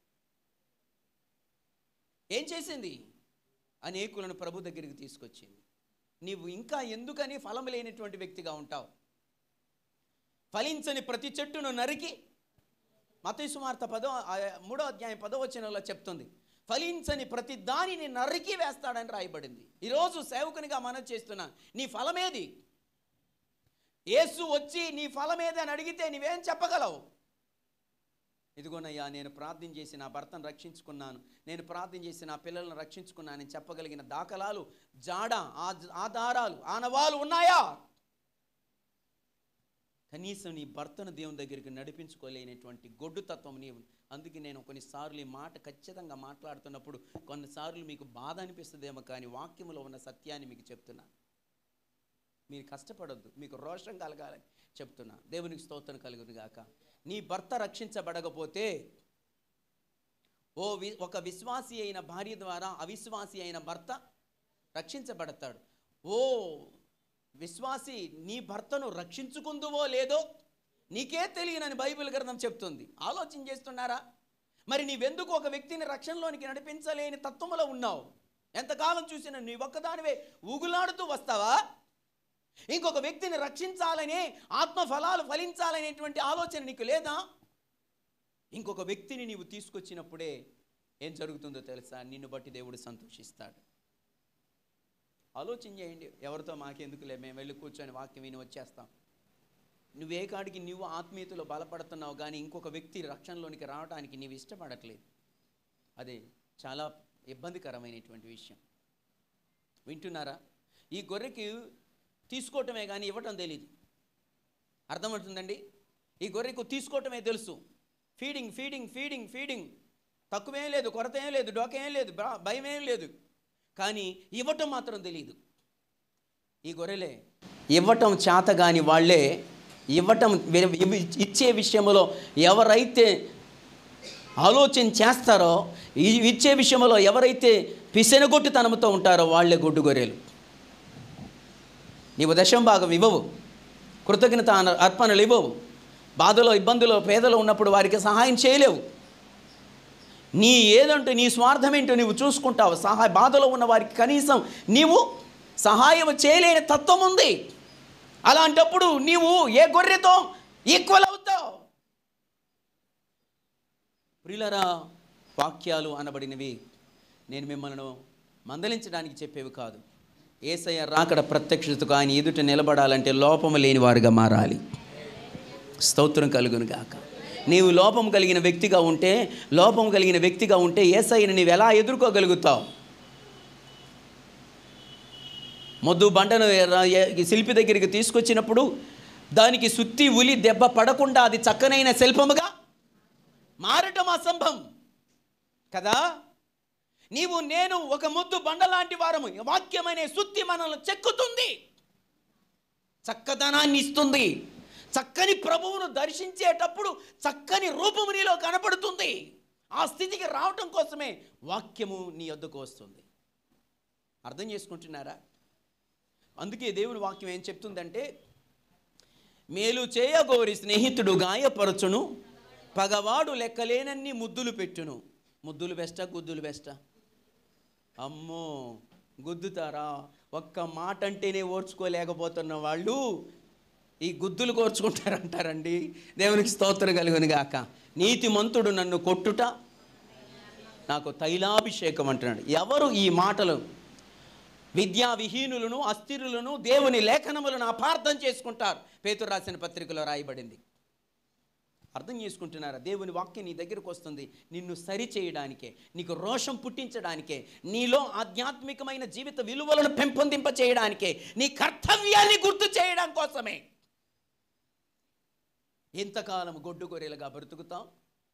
ఏం చేసింది అనేకులను ప్రభు దగ్గరికి తీసుకొచ్చింది నీవు ఇంకా ఎందుకని ఫలం లేనటువంటి వ్యక్తిగా ఉంటావు ఫలించని ప్రతి చెట్టును నరికి మతీసుమార్త పదో ఆ మూడో అధ్యాయం పదో వచనంలో చెప్తుంది ఫలించని ప్రతి దానిని నరికి వేస్తాడని రాయబడింది ఈరోజు సేవకునిగా మనం చేస్తున్నా నీ ఫలమేది యేసు వచ్చి నీ ఫలమేది అని అడిగితే నీవేం చెప్పగలవు ఇదిగోనయ్యా నేను ప్రార్థన చేసి నా భర్తను రక్షించుకున్నాను నేను ప్రార్థన చేసి నా పిల్లలను రక్షించుకున్నానని చెప్పగలిగిన దాఖలాలు జాడ ఆ- ఆధారాలు ఆనవాలు ఉన్నాయా కనీసం నీ భర్తను దేవుని దగ్గరికి నడిపించుకోలేనటువంటి గొడ్డు తత్వం నీవు అందుకే నేను కొన్నిసార్లు ఈ మాట ఖచ్చితంగా మాట్లాడుతున్నప్పుడు కొన్నిసార్లు మీకు బాధ అనిపిస్తుందేమో కానీ వాక్యములో ఉన్న సత్యాన్ని మీకు చెప్తున్నా మీరు కష్టపడొద్దు మీకు రోషం కలగాలని చెప్తున్నా దేవునికి స్తోత్రం కలుగును గాక నీ భర్త రక్షించబడకపోతే ఓ వి ఒక విశ్వాసి అయిన భార్య ద్వారా అవిశ్వాసి అయిన భర్త రక్షించబడతాడు ఓ విశ్వాసి నీ భర్తను రక్షించుకుందువో లేదో నీకే తెలియనని బైబిల్ గ్రంథం చెప్తుంది ఆలోచన చేస్తున్నారా మరి నీవెందుకు ఒక వ్యక్తిని రక్షణలోనికి నడిపించలేని తత్వములో ఉన్నావు ఎంతకాలం చూసినా నీ ఒక్కదానివే ఊగులాడుతూ వస్తావా ఇంకొక వ్యక్తిని రక్షించాలనే ఆత్మ ఫలాలు ఫలించాలనేటువంటి ఆలోచన నీకు లేదా ఇంకొక వ్యక్తిని నీవు తీసుకొచ్చినప్పుడే ఏం జరుగుతుందో తెలుసా నిన్ను బట్టి దేవుడు సంతోషిస్తాడు ఆలోచన చేయండి ఎవరితో మాకెందుకులే మేము వెళ్ళి కూర్చొని వాక్యం విని వచ్చేస్తాం నువ్వే కాడికి నువ్వు ఆత్మీయతలో బలపడుతున్నావు కానీ ఇంకొక వ్యక్తి రక్షణలోనికి రావడానికి నీవు ఇష్టపడట్లేదు అదే చాలా ఇబ్బందికరమైనటువంటి విషయం వింటున్నారా ఈ గొర్రెకి తీసుకోవటమే కానీ ఇవ్వటం తెలియదు అర్థమవుతుందండి ఈ గొర్రెకు తీసుకోవటమే తెలుసు ఫీడింగ్ ఫీడింగ్ ఫీడింగ్ ఫీడింగ్ తక్కువేం లేదు కొరత ఏం లేదు డోకేం లేదు భ- భయం ఏం లేదు కానీ ఇవ్వటం మాత్రం తెలియదు ఈ గొర్రెలే ఇవ్వటం చేత కాని వాళ్ళే ఇవ్వటం వి- ఇవి- ఇచ్చే విషయంలో ఎవరైతే ఆలోచన చేస్తారో ఈ ఇచ్చే విషయంలో ఎవరైతే పిసెనగొట్టుతనంతో ఉంటారో వాళ్ళే గొడ్డు గొర్రెలు నీవు దశం భాగం ఇవ్వవు కృతజ్ఞత అన- అర్పణలు ఇవ్వవు బాధలో ఇబ్బందులో పేదలో ఉన్నప్పుడు వారికి సహాయం చేయలేవు నీ ఏదంటే నీ స్వార్థం ఏంటో నీవు చూసుకుంటావు సహాయ బాధలో ఉన్న వారికి కనీసం నీవు సహాయం చేయలేని తత్వం ఉంది అలాంటప్పుడు నీవు ఏ గొర్రెతో ఈక్వల్ అవుతావు ప్రియులరా వాక్యాలు అనబడినవి నేను మిమ్మల్ని మందలించడానికి చెప్పేవి కాదు ఏసయ్య రాకడ ప్రత్యక్షతకు ఆయన ఎదుట నిలబడాలంటే లోపము లేని వారుగా మారాలి స్తోత్రం కలుగును గాక నీవు లోపం కలిగిన వ్యక్తిగా ఉంటే లోపం కలిగిన వ్యక్తిగా ఉంటే ఏసైని నీవు ఎలా ఎదుర్కోగలుగుతావు మొద్దు బండను ఎర్ర- ఎ- శిల్పి దగ్గరికి తీసుకొచ్చినప్పుడు దానికి సుత్తి ఉలి దెబ్బ పడకుండా అది చక్కనైన శిల్పముగా మారటం అసంభవం కదా నీవు నేను ఒక ముద్దు బండ లాంటి వారము వాక్యమనే సుత్తి మనల్ని చెక్కుతుంది చక్కదనాన్ని ఇస్తుంది చక్కని ప్రభువును దర్శించేటప్పుడు చక్కని రూపము నీలో కనపడుతుంది ఆ స్థితికి రావటం కోసమే వాక్యము నీ వద్దకు వస్తుంది అర్థం చేసుకుంటున్నారా అందుకే దేవుని వాక్యం ఏం చెప్తుందంటే మేలు చేయగోరి స్నేహితుడు గాయపరచును పగవాడు లెక్కలేనన్ని ముద్దులు పెట్టును ముద్దులు బెస్టా గుద్దులు బెస్టా అమ్మో గుద్దుతారా ఒక్క మాట అంటేనే ఓర్చుకోలేకపోతున్న వాళ్ళు ఈ గుద్దులు కోర్చుకుంటారంటారండి దేవునికి స్తోత్రం కలుగును గాక నీతిమంతుడు నన్ను కొట్టుట నాకు తైలాభిషేకం అంటున్నాడు ఎవరు ఈ మాటలు విద్యా విహీనులను అస్థిరులను దేవుని లేఖనములను అపార్థం చేసుకుంటారు పేతురు రాసిన పత్రికలో రాయబడింది అర్థం చేసుకుంటున్నారా దేవుని వాక్యం నీ దగ్గరకు వస్తుంది నిన్ను సరి చేయడానికే నీకు రోషం పుట్టించడానికే నీలో ఆధ్యాత్మికమైన జీవిత విలువలను పెంపొందింప చేయడానికే నీ కర్తవ్యాన్ని గుర్తు చేయడం కోసమే ఎంతకాలం గొడ్డు గొర్రెలుగా బ్రతుకుతాం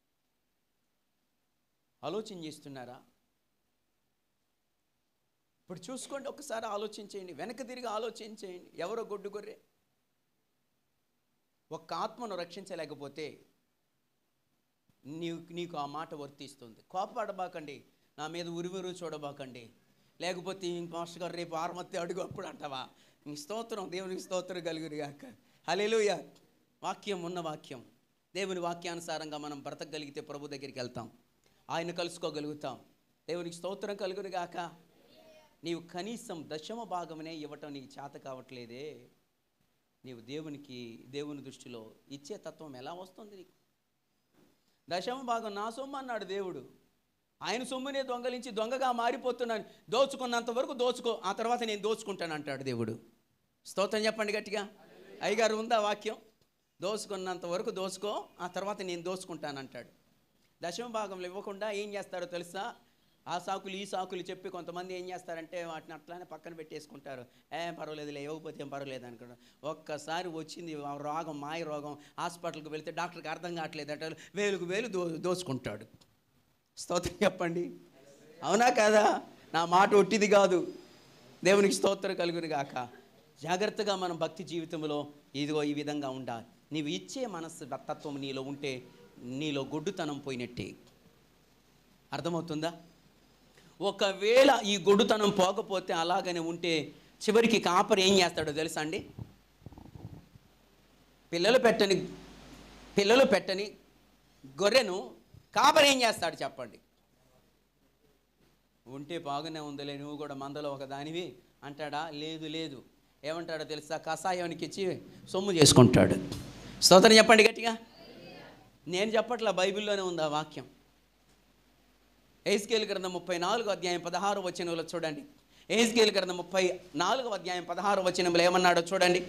ఆలోచన చేస్తున్నారా ఇప్పుడు చూసుకోండి ఒకసారి ఆలోచించేయండి వెనక తిరిగి ఆలోచించేయండి ఎవరో గొడ్డు గొర్రె ఒక్క ఆత్మను రక్షించలేకపోతే నీకు నీకు ఆ మాట వర్తిస్తుంది కోపపడబాకండి నా మీద ఉరివురు చూడబాకండి లేకపోతే ఇంక మాస్టర్ గారు రేపు ఆరమత్తి అడుగు అప్పుడు అంటావా ఇంక స్తోత్రం దేవునికి స్తోత్రం కలుగురు గాక హలేలుయ వాక్యం ఉన్న వాక్యం దేవుని వాక్యానుసారంగా మనం బ్రతకగలిగితే ప్రభు దగ్గరికి వెళ్తాం ఆయన కలుసుకోగలుగుతాం దేవునికి స్తోత్రం కలుగురు గాక నీవు కనీసం దశమ భాగమనే ఇవ్వటం నీకు చేత కావట్లేదే నీవు దేవునికి దేవుని దృష్టిలో ఇచ్చే తత్వం ఎలా వస్తుంది నీకు దశమ భాగం నా సొమ్ము అన్నాడు దేవుడు ఆయన సొమ్మునే దొంగలించి దొంగగా మారిపోతున్నాను దోచుకున్నంత వరకు దోచుకో ఆ తర్వాత నేను దోచుకుంటాను అంటాడు దేవుడు స్తోత్రం చెప్పండి గట్టిగా అయ్యగారు ఉందా వాక్యం దోచుకున్నంత వరకు దోచుకో ఆ తర్వాత నేను దోచుకుంటాను అంటాడు దశమ భాగంలో ఇవ్వకుండా ఏం చేస్తారో తెలుసా ఆ సాకులు ఈ సాకులు చెప్పి కొంతమంది ఏం చేస్తారంటే వాటిని అట్లానే పక్కన పెట్టేసుకుంటారు ఏం పర్వాలేదులే ఇవ్వకపోతే ఏం పర్వాలేదు అనుకుంటారు ఒక్కసారి వచ్చింది ఆ రోగం మాయ రోగం హాస్పిటల్కి వెళ్తే డాక్టర్కి అర్థం కావట్లేదు అంటే వేలుకు వేలు దో దోచుకుంటాడు స్తోత్రం చెప్పండి అవునా కదా నా మాట ఒట్టిది కాదు దేవునికి స్తోత్రం కలుగును గాక జాగ్రత్తగా మనం భక్తి జీవితంలో ఇదిగో ఈ విధంగా ఉండాలి నీవు ఇచ్చే మనస్సు తత్వం నీలో ఉంటే నీలో గొడ్డుతనం పోయినట్టే అర్థమవుతుందా ఒకవేళ ఈ గొడ్డుతనం పోకపోతే అలాగనే ఉంటే చివరికి కాపరి ఏం చేస్తాడో తెలుసా అండి పిల్లలు పెట్టని పిల్లలు పెట్టని గొర్రెను కాపరి ఏం చేస్తాడు చెప్పండి ఉంటే బాగానే ఉందిలే నువ్వు కూడా మందలో ఒక దానివి అంటాడా లేదు లేదు ఏమంటాడో తెలుసా కషాయానికి ఇచ్చి సొమ్ము చేసుకుంటాడు స్తోత్రం చెప్పండి గట్టిగా నేను చెప్పట్లా బైబిల్లోనే ఉంది ఆ వాక్యం ఏస్కేల్ గ్రంథం ముప్పై నాలుగు అధ్యాయం పదహారు వచనంలో చూడండి ఏస్కేల్ గ్రంథం ముప్పై నాలుగు అధ్యాయం పదహారు వచనంలో ఏమన్నాడో చూడండి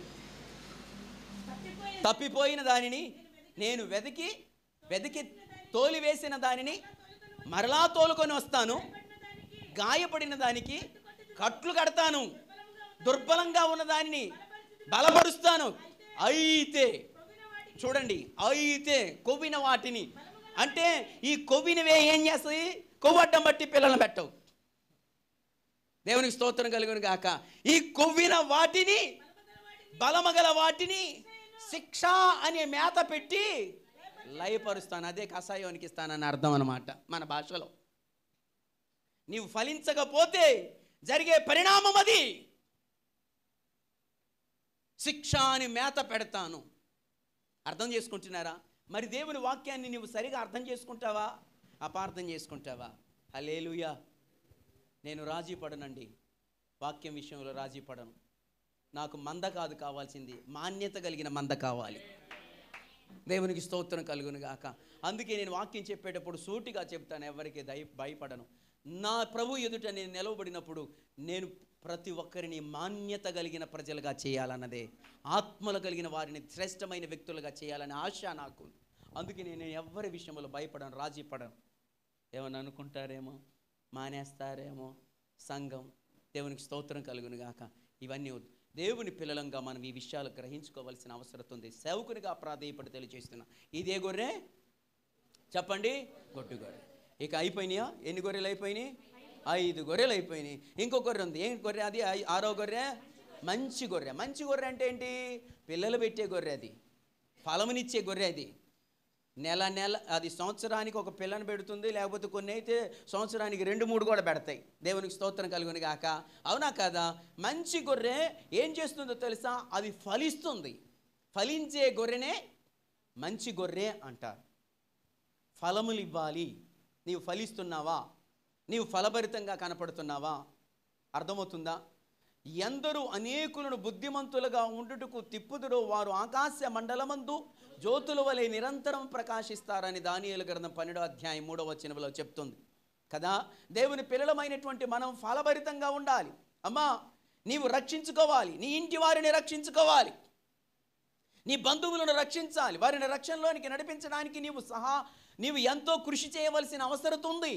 తప్పిపోయిన దానిని నేను వెతికి వెతికి తోలివేసిన దానిని మరలా తోలుకొని వస్తాను గాయపడిన దానికి కట్లు కడతాను దుర్బలంగా ఉన్న దానిని బలపరుస్తాను అయితే చూడండి అయితే కొవ్విన వాటిని అంటే ఈ కొవ్వినవే ఏం చేస్తాయి కొవ్వడ్డం బట్టి పిల్లలను పెట్టవు దేవునికి స్తోత్రం కలుగును గాక ఈ కొవ్విన వాటిని బలమగల వాటిని శిక్ష అనే మేత పెట్టి లయపరుస్తాను అదే కషాయానికి ఇస్తానని అర్థం అనమాట మన భాషలో నీవు ఫలించకపోతే జరిగే పరిణామం అది శిక్ష అని మేత పెడతాను అర్థం చేసుకుంటున్నారా మరి దేవుని వాక్యాన్ని నీవు సరిగా అర్థం చేసుకుంటావా అపార్థం చేసుకుంటావా హలేలుయా నేను రాజీ పడనండి వాక్యం విషయంలో రాజీ పడను నాకు మంద కాదు కావాల్సింది మాన్యత కలిగిన మంద కావాలి దేవునికి స్తోత్రం కలుగును గాక అందుకే నేను వాక్యం చెప్పేటప్పుడు సూటిగా చెప్తాను ఎవరికి దయ భయపడను నా ప్రభు ఎదుట నేను నిలవబడినప్పుడు నేను ప్రతి ఒక్కరిని మాన్యత కలిగిన ప్రజలుగా చేయాలన్నదే ఆత్మలు కలిగిన వారిని శ్రేష్టమైన వ్యక్తులుగా చేయాలనే ఆశ నాకు అందుకే నేను ఎవరి విషయంలో భయపడను రాజీ పడను ఏమని అనుకుంటారేమో మానేస్తారేమో సంఘం దేవునికి స్తోత్రం కలుగును గాక ఇవన్నీ వద్దు. దేవుని పిల్లలంగా మనం ఈ విషయాలు గ్రహించుకోవాల్సిన అవసరం ఉంది సేవకునిగా ప్రాధేయపడి తెలియజేస్తున్నా ఇదే గొర్రె చెప్పండి గొడ్డు గొర్రె ఇక అయిపోయినాయా ఎన్ని గొర్రెలు అయిపోయినాయి ఐదు గొర్రెలు అయిపోయినాయి ఇంకో గొర్రె ఉంది ఏం గొర్రె అది ఐ- ఆరో గొర్రె మంచి గొర్రె మంచి గొర్రె అంటే ఏంటి పిల్లలు పెట్టే గొర్రె అది ఫలమునిచ్చే గొర్రె అది నెల నెల అది సంవత్సరానికి ఒక పిల్లని పెడుతుంది లేకపోతే కొన్ని అయితే సంవత్సరానికి రెండు మూడు కూడా పెడతాయి దేవునికి స్తోత్రం కలుగుని గాక అవునా కదా మంచి గొర్రె ఏం చేస్తుందో తెలుసా అది ఫలిస్తుంది ఫలించే గొర్రెనే మంచి గొర్రె అంటారు ఫలములు ఇవ్వాలి నీవు ఫలిస్తున్నావా నీవు ఫలభరితంగా కనపడుతున్నావా అర్థమవుతుందా ఎందరూ అనేకులను బుద్ధిమంతులుగా ఉండుటకు తిప్పుదురో వారు ఆకాశ మండలమందు జ్యోతుల వలె నిరంతరం ప్రకాశిస్తారని దానియేలు గ్రంథం పన్నెండో అధ్యాయం మూడవ వచనంలో చెప్తుంది కదా దేవుని పిల్లలమైనటువంటి మనం ఫలభరితంగా ఉండాలి అమ్మా నీవు రక్షించుకోవాలి నీ ఇంటి వారిని రక్షించుకోవాలి నీ బంధువులను రక్షించాలి వారిని రక్షణలోనికి నడిపించడానికి నీవు సహా నీవు ఎంతో కృషి చేయవలసిన అవసరం ఉంది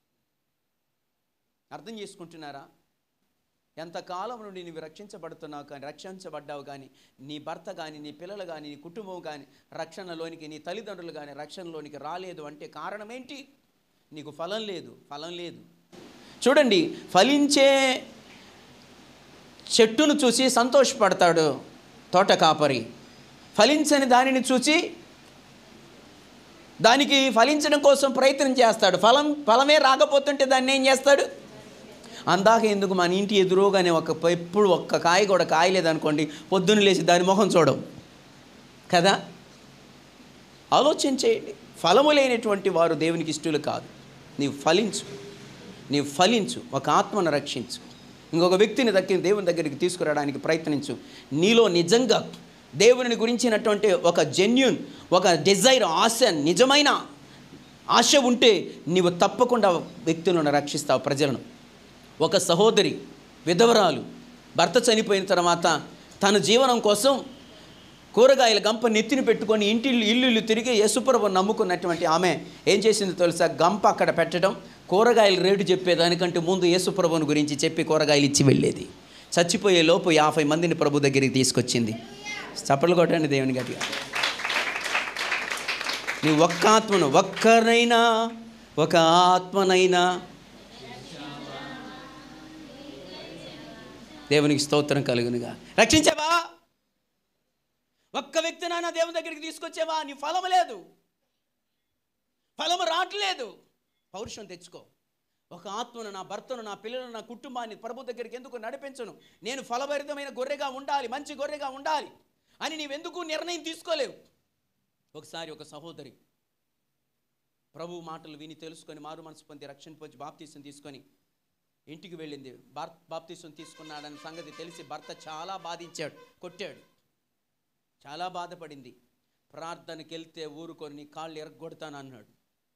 అర్థం చేసుకుంటున్నారా ఎంతకాలం నుండి నీవు రక్షించబడుతున్నావు కానీ రక్షించబడ్డావు కానీ నీ భర్త కానీ నీ పిల్లలు కానీ నీ కుటుంబం కానీ రక్షణలోనికి నీ తల్లిదండ్రులు కానీ రక్షణలోనికి రాలేదు అంటే కారణం ఏంటి నీకు ఫలం లేదు ఫలం లేదు చూడండి ఫలించే చెట్టును చూసి సంతోషపడతాడు తోట కాపరి ఫలించని దానిని చూసి దానికి ఫలించడం కోసం ప్రయత్నం చేస్తాడు ఫలం ఫలమే రాకపోతుంటే దాన్ని ఏం చేస్తాడు అందాక ఎందుకు మన ఇంటి ఎదురుగానే ఒక ఎప్పుడు ఒక్క కాయ కూడా కాయలేదనుకోండి పొద్దున్న లేచి దాని మొహం చూడం కదా ఆలోచన చేయండి ఫలము లేనటువంటి వారు దేవునికి ఇష్టలు కాదు నీవు ఫలించు నీవు ఫలించు ఒక ఆత్మను రక్షించు ఇంకొక వ్యక్తిని దక్కి దేవుని దగ్గరికి తీసుకురావడానికి ప్రయత్నించు నీలో నిజంగా దేవుని గురించినటువంటి ఒక జెన్యున్ ఒక డిజైర్ ఆశ నిజమైన ఆశ ఉంటే నీవు తప్పకుండా వ్యక్తులను రక్షిస్తావు ప్రజలను ఒక సహోదరి విధవరాలు భర్త చనిపోయిన తర్వాత తన జీవనం కోసం కూరగాయల గంప నెత్తిని పెట్టుకొని ఇంటి ఇల్లు ఇల్లు తిరిగి యేసుప్రభు నమ్ముకున్నటువంటి ఆమె ఏం చేసింది తెలుసా గంప అక్కడ పెట్టడం కూరగాయల రేటు చెప్పేదానికంటే ముందు యేసుప్రభుని గురించి చెప్పి కూరగాయలు ఇచ్చి వెళ్ళేది చచ్చిపోయే లోపు యాభై మందిని ప్రభు దగ్గరికి తీసుకొచ్చింది చప్పట్లు కొట్టండి దేవుని గట్టిగా నీ ఒక్క ఆత్మను ఒక్కరైనా ఒక ఆత్మనైనా దేవునికి స్తోత్రం కలుగునుగా రక్షించావా ఒక్క వ్యక్తినైనా దేవుని దగ్గరికి తీసుకొచ్చావా నీ ఫలము లేదు ఫలము రావట్లేదు పౌరుషం తెచ్చుకో ఒక ఆత్మను నా భర్తను నా పిల్లలను నా కుటుంబాన్ని ప్రభు దగ్గరికి ఎందుకు నడిపించను నేను ఫలభరితమైన గొర్రెగా ఉండాలి మంచి గొర్రెగా ఉండాలి అని నీవెందుకు నిర్ణయం తీసుకోలేవు ఒకసారి ఒక సహోదరి ప్రభు మాటలు విని తెలుసుకొని మారు మనసు పొంది రక్షణ పొంది బాప్తీసం తీసుకొని ఇంటికి వెళ్ళింది భార్ బాప్తీసం తీసుకున్నాడన్న సంగతి తెలిసి భర్త చాలా బాధించాడు కొట్టాడు చాలా బాధపడింది ప్రార్థనకి వెళ్తే ఊరుకొని నీ కాళ్ళు ఎరగొడతాను అన్నాడు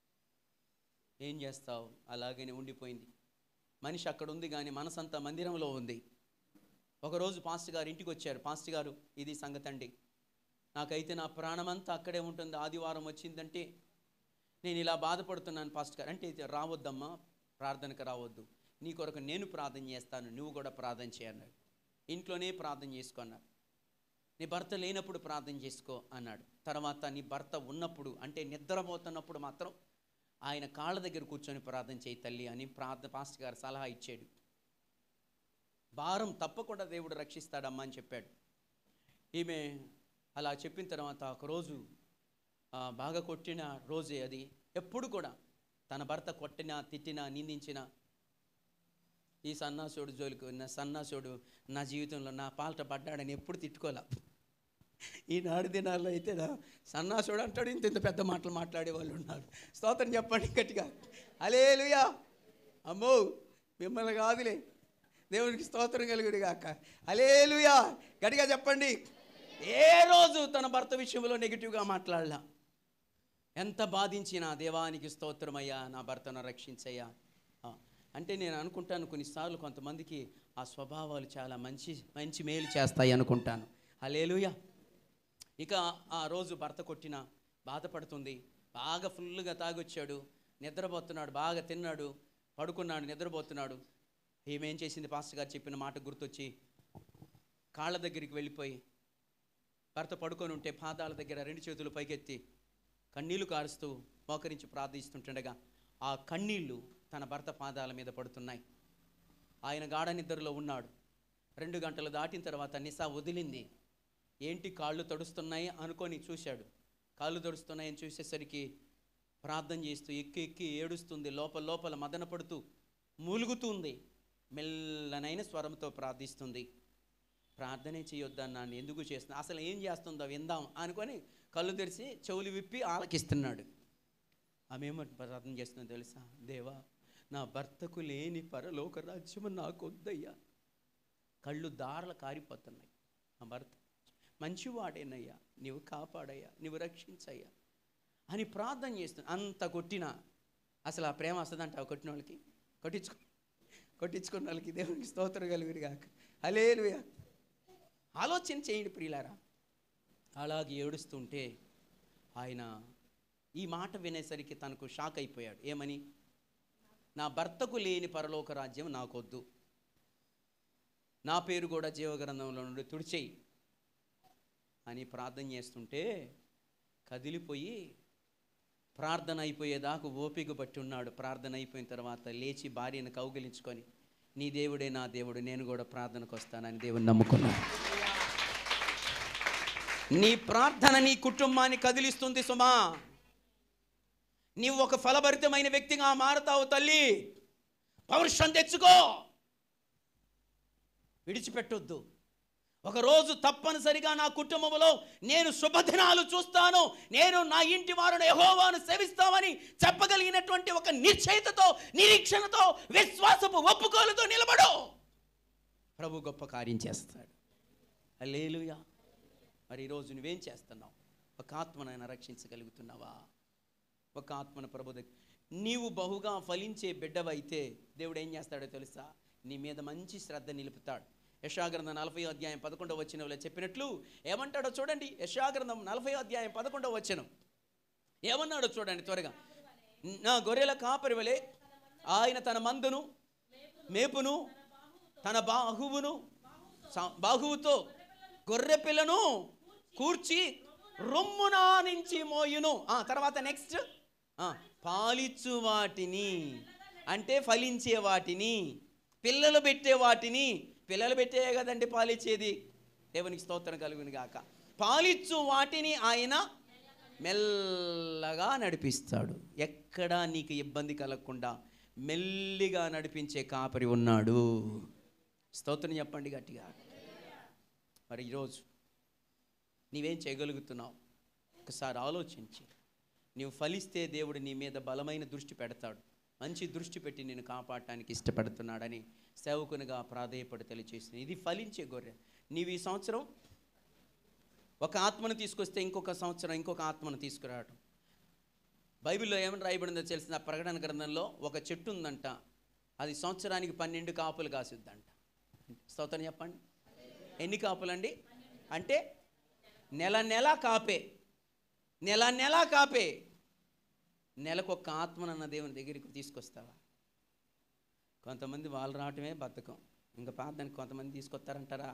ఏం చేస్తావు అలాగనే ఉండిపోయింది మనిషి అక్కడ ఉంది కానీ మనసంతా మందిరంలో ఉంది ఒకరోజు పాస్టర్ గారు ఇంటికి వచ్చారు పాస్టర్ గారు ఇది సంగతి అండి నాకైతే నా ప్రాణమంతా అక్కడే ఉంటుంది ఆదివారం వచ్చిందంటే నేను ఇలా బాధపడుతున్నాను పాస్టర్ గారు అంటే ఇది రావద్దమ్మా ప్రార్థనకు రావద్దు నీ కొరకు నేను ప్రార్థన చేస్తాను నువ్వు కూడా ప్రార్థన చేయన్నాడు ఇంట్లోనే ప్రార్థన చేసుకున్నారు నీ భర్త లేనప్పుడు ప్రార్థన చేసుకో అన్నాడు తర్వాత నీ భర్త ఉన్నప్పుడు అంటే నిద్రపోతున్నప్పుడు మాత్రం ఆయన కాళ్ళ దగ్గర కూర్చొని ప్రార్థన చేయి తల్లి అని ప్రార్థన పాస్టర్ గారు సలహా ఇచ్చాడు భారం తప్పకుండా దేవుడు రక్షిస్తాడమ్మా అని చెప్పాడు ఈమె అలా చెప్పిన తర్వాత ఒకరోజు ఆ, బాగా కొట్టిన రోజే అది ఎప్పుడు కూడా తన భర్త కొట్టినా తిట్టినా నిందించినా ఈ సన్నాసుడు జోలికి నా సన్నాసుడు నా జీవితంలో నా పాలట పడ్డాడని ఎప్పుడు తిట్టుకోలే ఈనాడు దినాల్లో అయితే నా సన్నాసుడు అంటాడు ఇంత ఇంత పెద్ద మాటలు మాట్లాడే వాళ్ళు ఉన్నారు స్తోత్రం చెప్పండి గట్టిగా అలేలుయా అమ్మో మిమ్మల్ని కాదులే దేవునికి స్తోత్రం కలుగుడు గాక అలేలుయా గట్టిగా చెప్పండి ఏ రోజు తన భర్త విషయంలో నెగిటివ్గా మాట్లాడలా ఎంత బాధించినా దేవానికి స్తోత్రమయ్యా నా భర్తను రక్షించయ్యా ఆ, అంటే నేను అనుకుంటాను కొన్నిసార్లు కొంతమందికి ఆ స్వభావాలు చాలా మంచి మంచి మేలు చేస్తాయి అనుకుంటాను హలేలుయా ఇక ఆ రోజు భర్త కొట్టిన బాధపడుతుంది బాగా ఫుల్గా తాగొచ్చాడు నిద్రపోతున్నాడు బాగా తిన్నాడు పడుకున్నాడు నిద్రపోతున్నాడు ఏమేం చేసింది పాస్టర్ గారు చెప్పిన మాట గుర్తొచ్చి కాళ్ళ దగ్గరికి వెళ్ళిపోయి భర్త పడుకొని ఉంటే పాదాల దగ్గర రెండు చేతులు పైకెత్తి కన్నీళ్లు కారుస్తూ మోకరించి ప్రార్థిస్తుంటుండగా ఆ కన్నీళ్లు తన భర్త పాదాల మీద పడుతున్నాయి ఆయన గాఢ నిద్రలో ఉన్నాడు రెండు గంటలు దాటిన తర్వాత నిసా వదిలింది ఏంటి కాళ్ళు తడుస్తున్నాయి అనుకొని చూశాడు కాళ్ళు తడుస్తున్నాయని చూసేసరికి ప్రార్థన చేస్తూ ఎక్కి ఎక్కి ఏడుస్తుంది లోపల లోపల మదన పడుతూ మూలుగుతుంది మెల్లనైన స్వరంతో ప్రార్థిస్తుంది ప్రార్థనే చేయొద్దన్నాను ఎందుకు చేస్తున్నా అసలు ఏం చేస్తుందో విందాం అనుకొని కళ్ళు తెరిచి చెవులు విప్పి ఆలకిస్తున్నాడు ఆమె ఏమో ప్రార్థన చేస్తుందో తెలుసా దేవా నా భర్తకు లేని పరలోక రాజ్యము నాకు వద్దయ్యా కళ్ళు దారలు కారిపోతున్నాయి నా భర్త మంచివాడేనయ్యా నీవు కాపాడయ్యా నీవు రక్షించయ్యా అని ప్రార్థన చేస్తుంది అంత కొట్టినా అసలు ఆ ప్రేమ వస్తుందంట కొట్టిన వాళ్ళకి కొట్టించుకో కొట్టించుకున్న వాళ్ళకి దేవునికి స్తోత్రం కలిగిరి కాక అలేలుయా ఆలోచన చేయండి ప్రియులారా అలాగే ఏడుస్తుంటే ఆయన ఈ మాట వినేసరికి తనకు షాక్ అయిపోయాడు ఏమని నా భర్తకు లేని పరలోక రాజ్యం నాకొద్దు నా పేరు కూడా జీవగ్రంథంలో నుండి తుడిచేయి అని ప్రార్థన చేస్తుంటే కదిలిపోయి ప్రార్థన అయిపోయేదాకా ఓపిక పట్టి ఉన్నాడు ప్రార్థన అయిపోయిన తర్వాత లేచి భార్యను కౌగిలించుకొని నీ దేవుడే నా దేవుడు నేను కూడా ప్రార్థనకు వస్తానని దేవుని నమ్ముకున్నాను నీ ప్రార్థన నీ కుటుంబాన్ని కదిలిస్తుంది సుమా నీవు ఒక ఫలభరితమైన వ్యక్తిగా మారతావు తల్లి పౌరుషం తెచ్చుకో విడిచిపెట్టొద్దు ఒకరోజు తప్పనిసరిగా నా కుటుంబంలో నేను శుభదినాలు చూస్తాను నేను నా ఇంటి వారిని యహోవాను సేవిస్తామని చెప్పగలిగినటువంటి ఒక నిశ్చయితతో నిరీక్షణతో విశ్వాసపు ఒప్పుకోలుతో నిలబడు ప్రభు గొప్ప కార్యం చేస్తాడు అల్లేలుయా మరి ఈరోజు నువ్వేం చేస్తున్నావు ఒక ఆత్మనైనా రక్షించగలుగుతున్నావా ఒక ఆత్మను ప్రభు దగ్గర నీవు బహుగా ఫలించే బిడ్డవైతే దేవుడు ఏం చేస్తాడో తెలుసా నీ మీద మంచి శ్రద్ధ నిలుపుతాడు యశాగ్రంథం నలభై అధ్యాయం పదకొండవ వచనంలో చెప్పినట్లు ఏమంటాడో చూడండి యశాగ్రంథం నలభై అధ్యాయం పదకొండవ వచనం ఏమన్నాడో చూడండి త్వరగా నా గొర్రెల కాపరి వలె ఆయన తన మందును మేపును తన బాహువును స- బాహువుతో గొర్రె పిల్లను కూర్చి రొమ్మునా నుంచి మోయును ఆ తర్వాత నెక్స్ట్ పాలిచ్చు వాటిని అంటే ఫలించే వాటిని పిల్లలు పెట్టే వాటిని పిల్లలు పెట్టే కదండి పాలిచ్చేది దేవునికి స్తోత్రం కలుగును గాక పాలిచ్చు వాటిని ఆయన మెల్లగా నడిపిస్తాడు ఎక్కడా నీకు ఇబ్బంది కలగకుండా మెల్లిగా నడిపించే కాపరి ఉన్నాడు స్తోత్రం చెప్పండి గట్టిగా మరి ఈరోజు నీవేం చేయగలుగుతున్నావు ఒకసారి ఆలోచించి నీవు ఫలిస్తే దేవుడు నీ మీద బలమైన దృష్టి పెడతాడు మంచి దృష్టి పెట్టి నేను కాపాడటానికి ఇష్టపడుతున్నాడని సేవకునిగా ప్రాధేయపడి తెలియచేసింది ఇది ఫలించే గొర్రె నీవు ఈ సంవత్సరం ఒక ఆత్మను తీసుకొస్తే ఇంకొక సంవత్సరం ఇంకొక ఆత్మను తీసుకురావడం బైబిల్లో ఏమని రాయబడిందో తెలిసిన ప్రకటన గ్రంథంలో ఒక చెట్టు ఉందంట అది సంవత్సరానికి పన్నెండు కాపులు కాసిద్దంట స్తోత్రం చెప్పండి ఎన్ని కాపులండి అంటే నెల నెల కాపే నెల నెల కాపే నెలకొక ఆత్మనన్న దేవుని దగ్గరికి తీసుకొస్తావా కొంతమంది వాళ్ళు రావటమే బద్ధకం ఇంకా ప్రార్థనకి కొంతమంది తీసుకొస్తారంటారా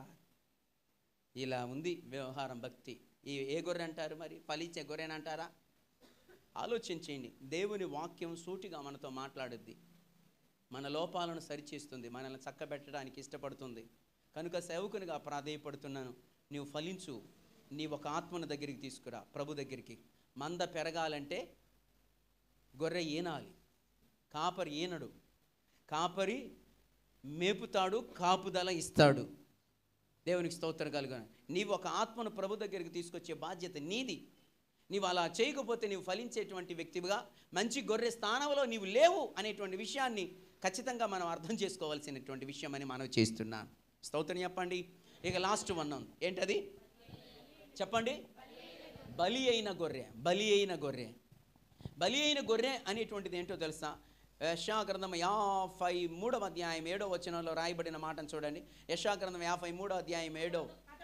ఇలా ఉంది వ్యవహారం భక్తి ఈ ఏ గొర్రె అంటారు మరి ఫలించే గొర్రెనంటారా ఆలోచించేయండి దేవుని వాక్యం సూటిగా మనతో మాట్లాడుద్ది మన లోపాలను సరిచేస్తుంది మనల్ని చక్కబెట్టడానికి ఇష్టపడుతుంది కనుక సేవకునిగా ప్రాధేయపడుతున్నాను నీవు ఫలించు నీ ఒక ఆత్మను దగ్గరికి తీసుకురా ప్రభు దగ్గరికి మంద పెరగాలంటే గొర్రె ఈనాలి కాపరి ఈనడు కాపరి మేపుతాడు కాపుదల ఇస్తాడు దేవునికి స్తోత్రం కలుగును నీవు ఒక ఆత్మను ప్రభు దగ్గరికి తీసుకొచ్చే బాధ్యత నీది నీవు అలా చేయకపోతే నీవు ఫలించేటువంటి వ్యక్తిగా మంచి గొర్రె స్థానంలో నీవు లేవు అనేటువంటి విషయాన్ని ఖచ్చితంగా మనం అర్థం చేసుకోవాల్సినటువంటి విషయం అని మనం చేస్తున్నాను స్తోత్రం చెప్పండి ఇక లాస్ట్ వన్ ఉంది ఏంటది చెప్పండి బలి అయిన గొర్రె బలి అయిన గొర్రె బలి అయిన గొర్రె అనేటువంటిది ఏంటో తెలుసా యశాగ్రంథం యాభై మూడవ అధ్యాయం ఏడో వచనంలో రాయబడిన మాటను చూడండి యశాగ్రంథం యాభై మూడో అధ్యాయం ఏడో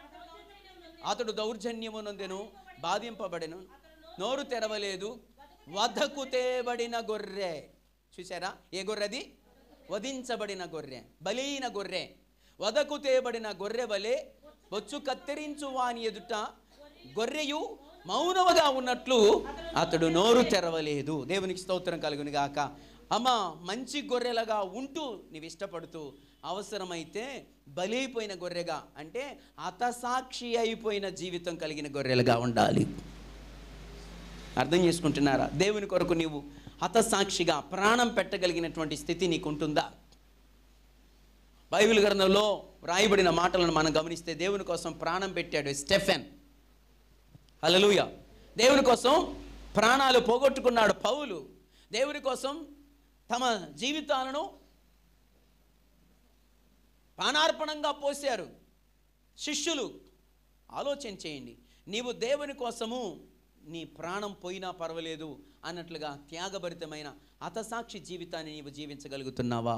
అతడు దౌర్జన్యము నొందెను బాధింపబడెను నోరు తెరవలేదు వధకు తేబడిన గొర్రె చూసారా ఏ గొర్రెది వధించబడిన గొర్రె బలైన గొర్రె వధకు తేబడిన గొర్రె వలె బొచ్చు కత్తిరించు వాని ఎదుట గొర్రెయు మౌనముగా ఉన్నట్లు అతడు నోరు తెరవలేదు దేవునికి స్తోత్రం కలుగును గాక అమ్మ మంచి గొర్రెలుగా ఉంటూ నీవు ఇష్టపడుతూ అవసరమైతే బలైపోయిన గొర్రెగా అంటే హతసాక్షి అయిపోయిన జీవితం కలిగిన గొర్రెలుగా ఉండాలి అర్థం చేసుకుంటున్నారా దేవుని కొరకు నీవు హతసాక్షిగా ప్రాణం పెట్టగలిగినటువంటి స్థితి నీకు ఉంటుందా బైబిల్ గ్రంథంలో రాయబడిన మాటలను మనం గమనిస్తే దేవుని కోసం ప్రాణం పెట్టాడు స్టెఫెన్ హల్లెలూయ దేవుని కోసం ప్రాణాలు పోగొట్టుకున్నాడు పౌలు దేవుని కోసం తమ జీవితాలను పానార్పణంగా పోశారు శిష్యులు ఆలోచన చేయండి నీవు దేవుని కోసము నీ ప్రాణం పోయినా పర్వాలేదు అన్నట్లుగా త్యాగభరితమైన హతసాక్షి జీవితాన్ని నీవు జీవించగలుగుతున్నావా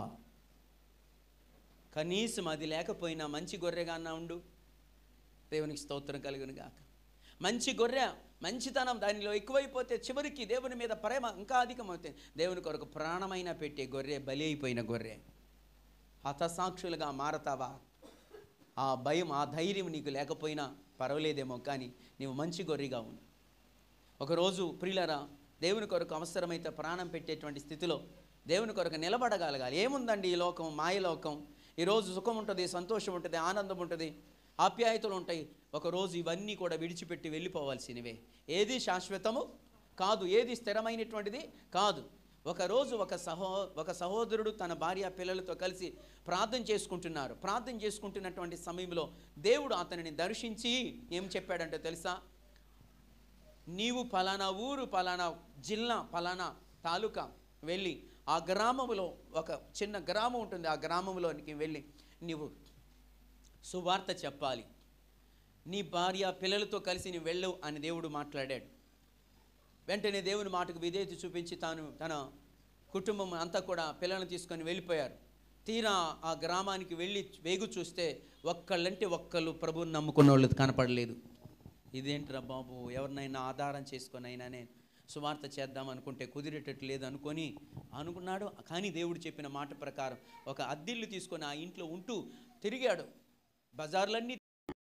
కనీసం అది లేకపోయినా మంచి గొర్రెగా అన్నా ఉండు దేవునికి స్తోత్రం కలుగును గాక మంచి గొర్రె మంచితనం దానిలో ఎక్కువైపోతే చివరికి దేవుని మీద ప్రేమ ఇంకా అధికమవుతుంది దేవుని కొరకు ప్రాణమైన పెట్టే గొర్రె బలి అయిపోయిన గొర్రె హతసాక్షులుగా మారతావా ఆ భయం ఆ ధైర్యం నీకు లేకపోయినా పర్వాలేదేమో కానీ నీవు మంచి గొర్రెగా ఉండు ఒకరోజు ప్రియులరా దేవుని కొరకు అవసరమైతే ప్రాణం పెట్టేటువంటి స్థితిలో దేవుని కొరకు నిలబడగలగాలి ఏముందండి ఈ లోకం మాయలోకం ఈరోజు సుఖం ఉంటుంది సంతోషం ఉంటుంది ఆనందం ఉంటుంది ఆప్యాయతలు ఉంటాయి ఒకరోజు ఇవన్నీ కూడా విడిచిపెట్టి వెళ్ళిపోవాల్సినవే ఏది శాశ్వతము కాదు ఏది స్థిరమైనటువంటిది కాదు ఒకరోజు ఒక సహో ఒక సహోదరుడు తన భార్య పిల్లలతో కలిసి ప్రార్థన చేసుకుంటున్నారు ప్రార్థన చేసుకుంటున్నటువంటి సమయంలో దేవుడు అతనిని దర్శించి ఏం చెప్పాడంటే తెలుసా నీవు పలానా ఊరు పలానా జిల్లా పలానా తాలూకా వెళ్ళి ఆ గ్రామంలో ఒక చిన్న గ్రామం ఉంటుంది ఆ గ్రామంలోనికి వెళ్ళి నీవు సువార్త చెప్పాలి నీ భార్య పిల్లలతో కలిసి నీవు వెళ్ళు అని దేవుడు మాట్లాడాడు వెంటనే దేవుని మాటకు విధేయత చూపించి తాను తన కుటుంబం అంతా కూడా పిల్లలను తీసుకొని వెళ్ళిపోయారు తీరా ఆ గ్రామానికి వెళ్ళి వేగు చూస్తే ఒక్కళ్ళంటే ఒక్కళ్ళు ప్రభువుని నమ్ముకున్న వాళ్ళు కనపడలేదు ఇదేంట్రా బాబు ఎవరినైనా ఆధారం చేసుకొని అయినా నేను సువార్త చేద్దాం అనుకుంటే కుదిరేటట్టు లేదు అనుకొని అనుకున్నాడు కానీ దేవుడు చెప్పిన మాట ప్రకారం ఒక అద్దిల్లు తీసుకొని ఆ ఇంట్లో ఉంటూ తిరిగాడు బజార్లన్నీ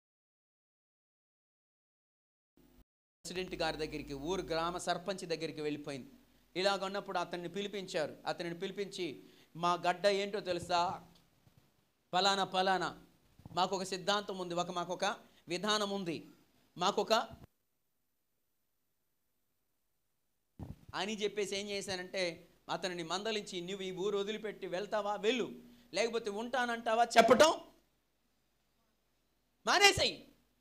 ప్రెసిడెంట్ గారి దగ్గరికి ఊరు గ్రామ సర్పంచ్ దగ్గరికి వెళ్ళిపోయింది ఇలాగ ఉన్నప్పుడు అతన్ని పిలిపించారు అతనిని పిలిపించి మా గడ్డ ఏంటో తెలుసా ఫలానా ఫలానా మాకు ఒక సిద్ధాంతం ఉంది ఒక మాకు ఒక విధానం ఉంది మాకొక అని చెప్పేసి ఏం చేశానంటే అతనిని మందలించి నువ్వు ఈ ఊరు వదిలిపెట్టి వెళ్తావా వెళ్ళు లేకపోతే ఉంటానంటావా చెప్పటం మానేసాయి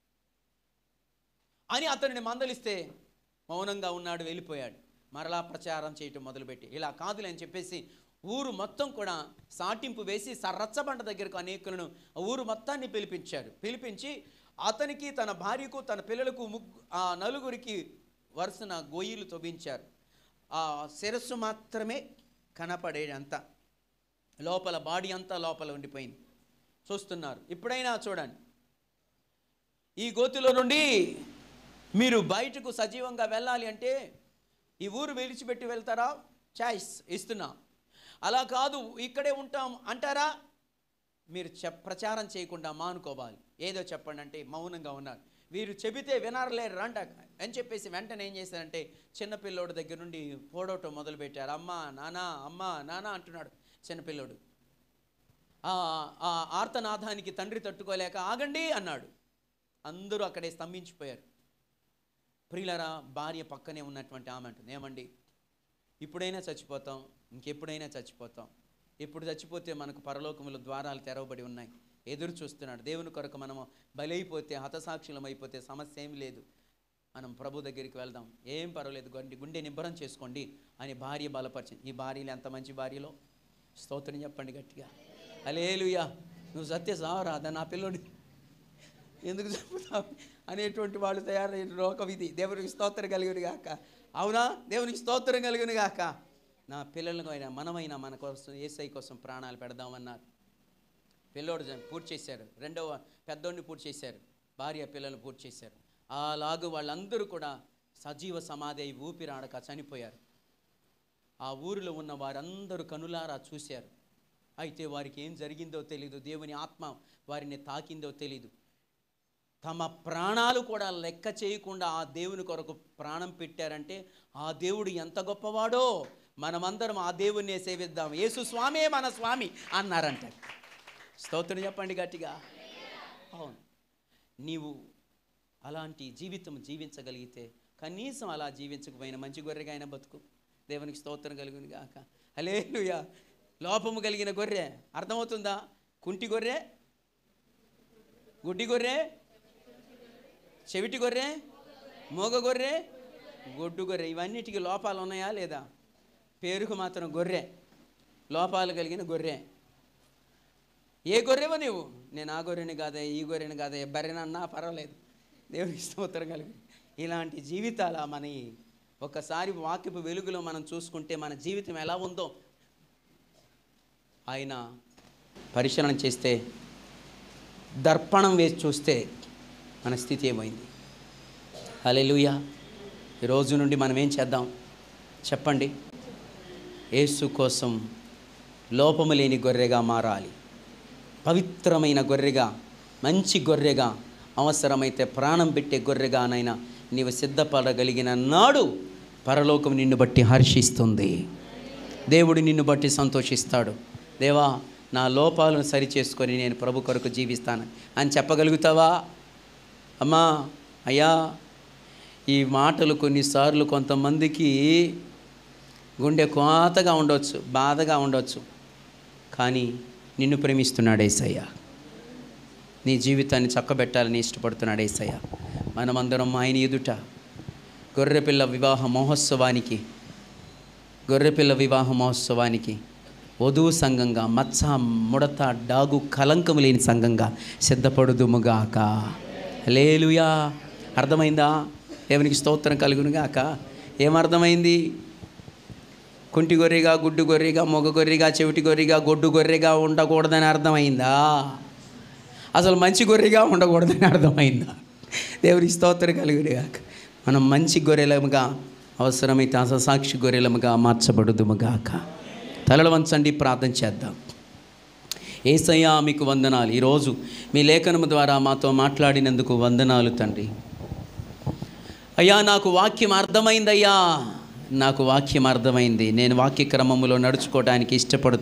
అని అతనిని మందలిస్తే మౌనంగా ఉన్నాడు వెళ్ళిపోయాడు మరలా ప్రచారం చేయటం మొదలుపెట్టి ఇలా కాదులే అని చెప్పేసి ఊరు మొత్తం కూడా సాటింపు వేసి సరచ్చబండ దగ్గరకు అనేకులను ఆ ఊరు మొత్తాన్ని పిలిపించారు పిలిపించి అతనికి తన భార్యకు తన పిల్లలకు ముగ్గు ఆ నలుగురికి వరుసన గొయ్యిలు తవ్వించారు ఆ శిరస్సు మాత్రమే కనపడేదంతా లోపల బాడీ అంతా లోపల ఉండిపోయింది చూస్తున్నారు ఇప్పుడైనా చూడండి ఈ గోతిలో నుండి మీరు బయటకు సజీవంగా వెళ్ళాలి అంటే ఈ ఊరు విడిచిపెట్టి వెళ్తారా చాయిస్ ఇస్తున్నా అలా కాదు ఇక్కడే ఉంటాం అంటారా మీరు చెప్ ప్రచారం చేయకుండా మానుకోవాలి ఏదో చెప్పండి అంటే మౌనంగా ఉన్నారు వీరు చెబితే వినరలేరు రంట అని చెప్పేసి వెంటనే ఏం చేశారంటే చిన్నపిల్లోడు దగ్గర నుండి పోడవటం మొదలుపెట్టారు అమ్మ నానా అమ్మ నానా అంటున్నాడు చిన్నపిల్లోడు ఆ ఆ ఆర్తనాదానికి తండ్రి తట్టుకోలేక ఆగండి అన్నాడు అందరూ అక్కడే స్తంభించిపోయారు ప్రియులరా భార్య పక్కనే ఉన్నటువంటి ఆమె అంటుంది ఏమండి ఇప్పుడైనా చచ్చిపోతాం ఇంకెప్పుడైనా చచ్చిపోతాం ఇప్పుడు చచ్చిపోతే మనకు పరలోకముల ద్వారాలు తెరవబడి ఉన్నాయి ఎదురు చూస్తున్నాడు దేవుని కొరకు మనము బలైపోతే హతసాక్షులం అయిపోతే సమస్య ఏమి లేదు మనం ప్రభు దగ్గరికి వెళ్దాం ఏం పర్వాలేదు గుండె గుండె నిబ్బరం చేసుకోండి అని భార్య బలపరిచింది ఈ భార్యలు ఎంత మంచి భార్యలో స్తోత్రం చెప్పండి గట్టిగా అలేలుయా నువ్వు సత్య సావరాదా నా పిల్లోడి ఎందుకు చెప్తావు అనేటువంటి వాళ్ళు తయారైన లోకం ఇది దేవునికి స్తోత్రం కలిగిన గాక అవునా దేవునికి స్తోత్రం కలిగిన గాక నా పిల్లలకు అయినా మనమైనా మన కోసం ఏసై కోసం ప్రాణాలు పెడదామన్నారు పిల్లోడు జ- పూర్తి చేశారు రెండవ పెద్దోడిని పూర్తి చేశారు భార్య పిల్లల్ని పూర్తి చేశారు అలాగూ వాళ్ళందరూ కూడా సజీవ సమాధి అయి ఊపిరాడక చనిపోయారు ఆ ఊరిలో ఉన్న వారందరూ కనులారా చూశారు అయితే వారికి ఏం జరిగిందో తెలియదు దేవుని ఆత్మ వారిని తాకిందో తెలియదు తమ ప్రాణాలు కూడా లెక్క చేయకుండా ఆ దేవుని కొరకు ప్రాణం పెట్టారంటే ఆ దేవుడు ఎంత గొప్పవాడో మనమందరం ఆ దేవుణ్ణే సేవిద్దాం యేసు స్వామే మన స్వామి అన్నారంట స్తోత్రం చెప్పండి గట్టిగా అవును నీవు అలాంటి జీవితం జీవించగలిగితే కనీసం అలా జీవించకపోయిన మంచి గొర్రెగా అయినా బతుకు దేవునికి స్తోత్రం కలుగుని గాక హలేలుయా లోపము కలిగిన గొర్రె అర్థమవుతుందా కుంటి గొర్రె గుడ్డి గొర్రె చెవిటి గొర్రె మోగ గొర్రె గొడ్డు గొర్రె ఇవన్నిటికీ లోపాలు ఉన్నాయా లేదా పేరుకు మాత్రం గొర్రె లోపాలు కలిగిన గొర్రె ఏ గొర్రెవో నీవు నేను ఆ గొర్రెని కాదే ఈ గొర్రెని కాదే బర్రెనన్నా పర్వాలేదు దేవునికి స్తోత్రం కలిగి ఇలాంటి జీవితాల మన ఈ ఒకసారి వాక్యపు వెలుగులో మనం చూసుకుంటే మన జీవితం ఎలా ఉందో ఆయన పరిశీలన చేస్తే దర్పణం వేసి చూస్తే మన స్థితి ఏమైంది హల్లెలూయా ఈ రోజు నుండి మనం ఏం చేద్దాం చెప్పండి యేసు కోసం లోపము లేని గొర్రెగా మారాలి పవిత్రమైన గొర్రెగా మంచి గొర్రెగా అవసరమైతే ప్రాణం పెట్టే గొర్రెగానైనా నీవు సిద్ధపడగలిగిన నాడు పరలోకం నిన్ను బట్టి హర్షిస్తుంది దేవుడు నిన్ను బట్టి సంతోషిస్తాడు దేవా నా లోపాలను సరిచేసుకొని నేను ప్రభు కొరకు జీవిస్తాను అని చెప్పగలుగుతావా అమ్మా అయ్యా ఈ మాటలు కొన్నిసార్లు కొంతమందికి గుండె కోతగా ఉండొచ్చు బాధగా ఉండొచ్చు కానీ నిన్ను ప్రేమిస్తున్నాడు ఏసయ్య నీ జీవితాన్ని చక్కబెట్టాలని ఇష్టపడుతున్నాడు ఏసయ్య మనమందరం ఆయన ఎదుట గొర్రెపిల్ల వివాహ మహోత్సవానికి గొర్రెపిల్ల వివాహ మహోత్సవానికి వధువు సంఘంగా మచ్చ ముడత డాగు కలంకం లేని సంఘంగా సిద్ధపడుదుముగాక లేలుయా అర్థమైందా దేవునికి స్తోత్రం కలుగునుగాక ఏమర్థమైంది కుంటి గొర్రెగా గుడ్డు గొర్రెగా మొగ గొర్రెగా చెవిటి గొర్రెగా గొడ్డు గొర్రెగా ఉండకూడదని అర్థమైందా అసలు మంచి గొర్రెగా ఉండకూడదని అర్థమైందా దేవుడి స్తోత్రం కలుగుడుగాక మనం మంచి గొర్రెలముగా అవసరమైతే అససాక్షి గొర్రెలముగా మార్చబడుదుముగాక తలలు వంచండి ప్రార్థన చేద్దాం ఏసయ్యా మీకు వందనాలు ఈరోజు మీ లేఖనము ద్వారా మాతో మాట్లాడినందుకు వందనాలు తండ్రి అయ్యా నాకు వాక్యం అర్థమైందయ్యా నాకు వాక్యం అర్థమైంది నేను వాక్య క్రమములో నడుచుకోవడానికి ఇష్టపడుతున్నాను